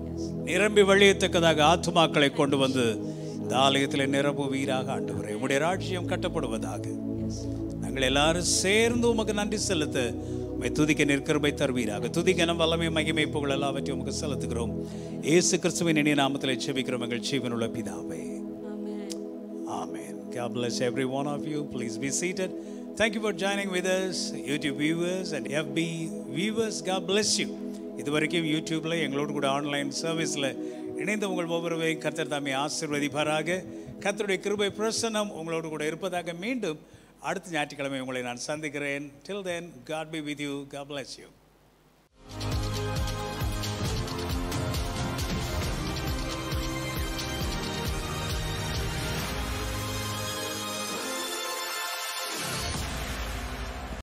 நிரம்பி வழியத்தக்கதாக ஆத்துமாக்களை கொண்டு வந்து இந்த ஆலயத்தில் நிரம்புவீராக ஆண்டவரே உம்முடைய ராஜ்யம் கட்டப்படுவதாக நாங்கள் எல்லாரும் சேர்ந்து உமக்கு நன்றி செலுத்த உம்மை துதிக்க நிற்கிறபை தருவீராக துதிக்க நம் வல்லமை மகிமை புகழ் எல்லாவற்றையும் உமக்கு செலுத்துகிறோம் இயேசு கிறிஸ்துவின் இனிய நாமத்தில் செபிக்கிறோம் எங்கள் ஜீவனுள்ள பிதாவே Amen. God bless every one of you. Please be seated. Thank you for joining with us, YouTube viewers and FB viewers. God bless you. இதுவரைக்கும் யூடியூப்ல எங்களோடு கூட ஆன்லைன் சர்வீஸில் இணைந்த உங்கள் ஒவ்வொருவரையும் கர்த்தர் தாமே ஆசீர்வதிப்பாராக கர்த்தருடைய கிருபை பிரசன்னம் உங்களோடு கூட இருப்பதாக மீண்டும் அடுத்த ஞாயிற்றுக்கிழமை உங்களை நான் சந்திக்கிறேன் till then God be with you God bless you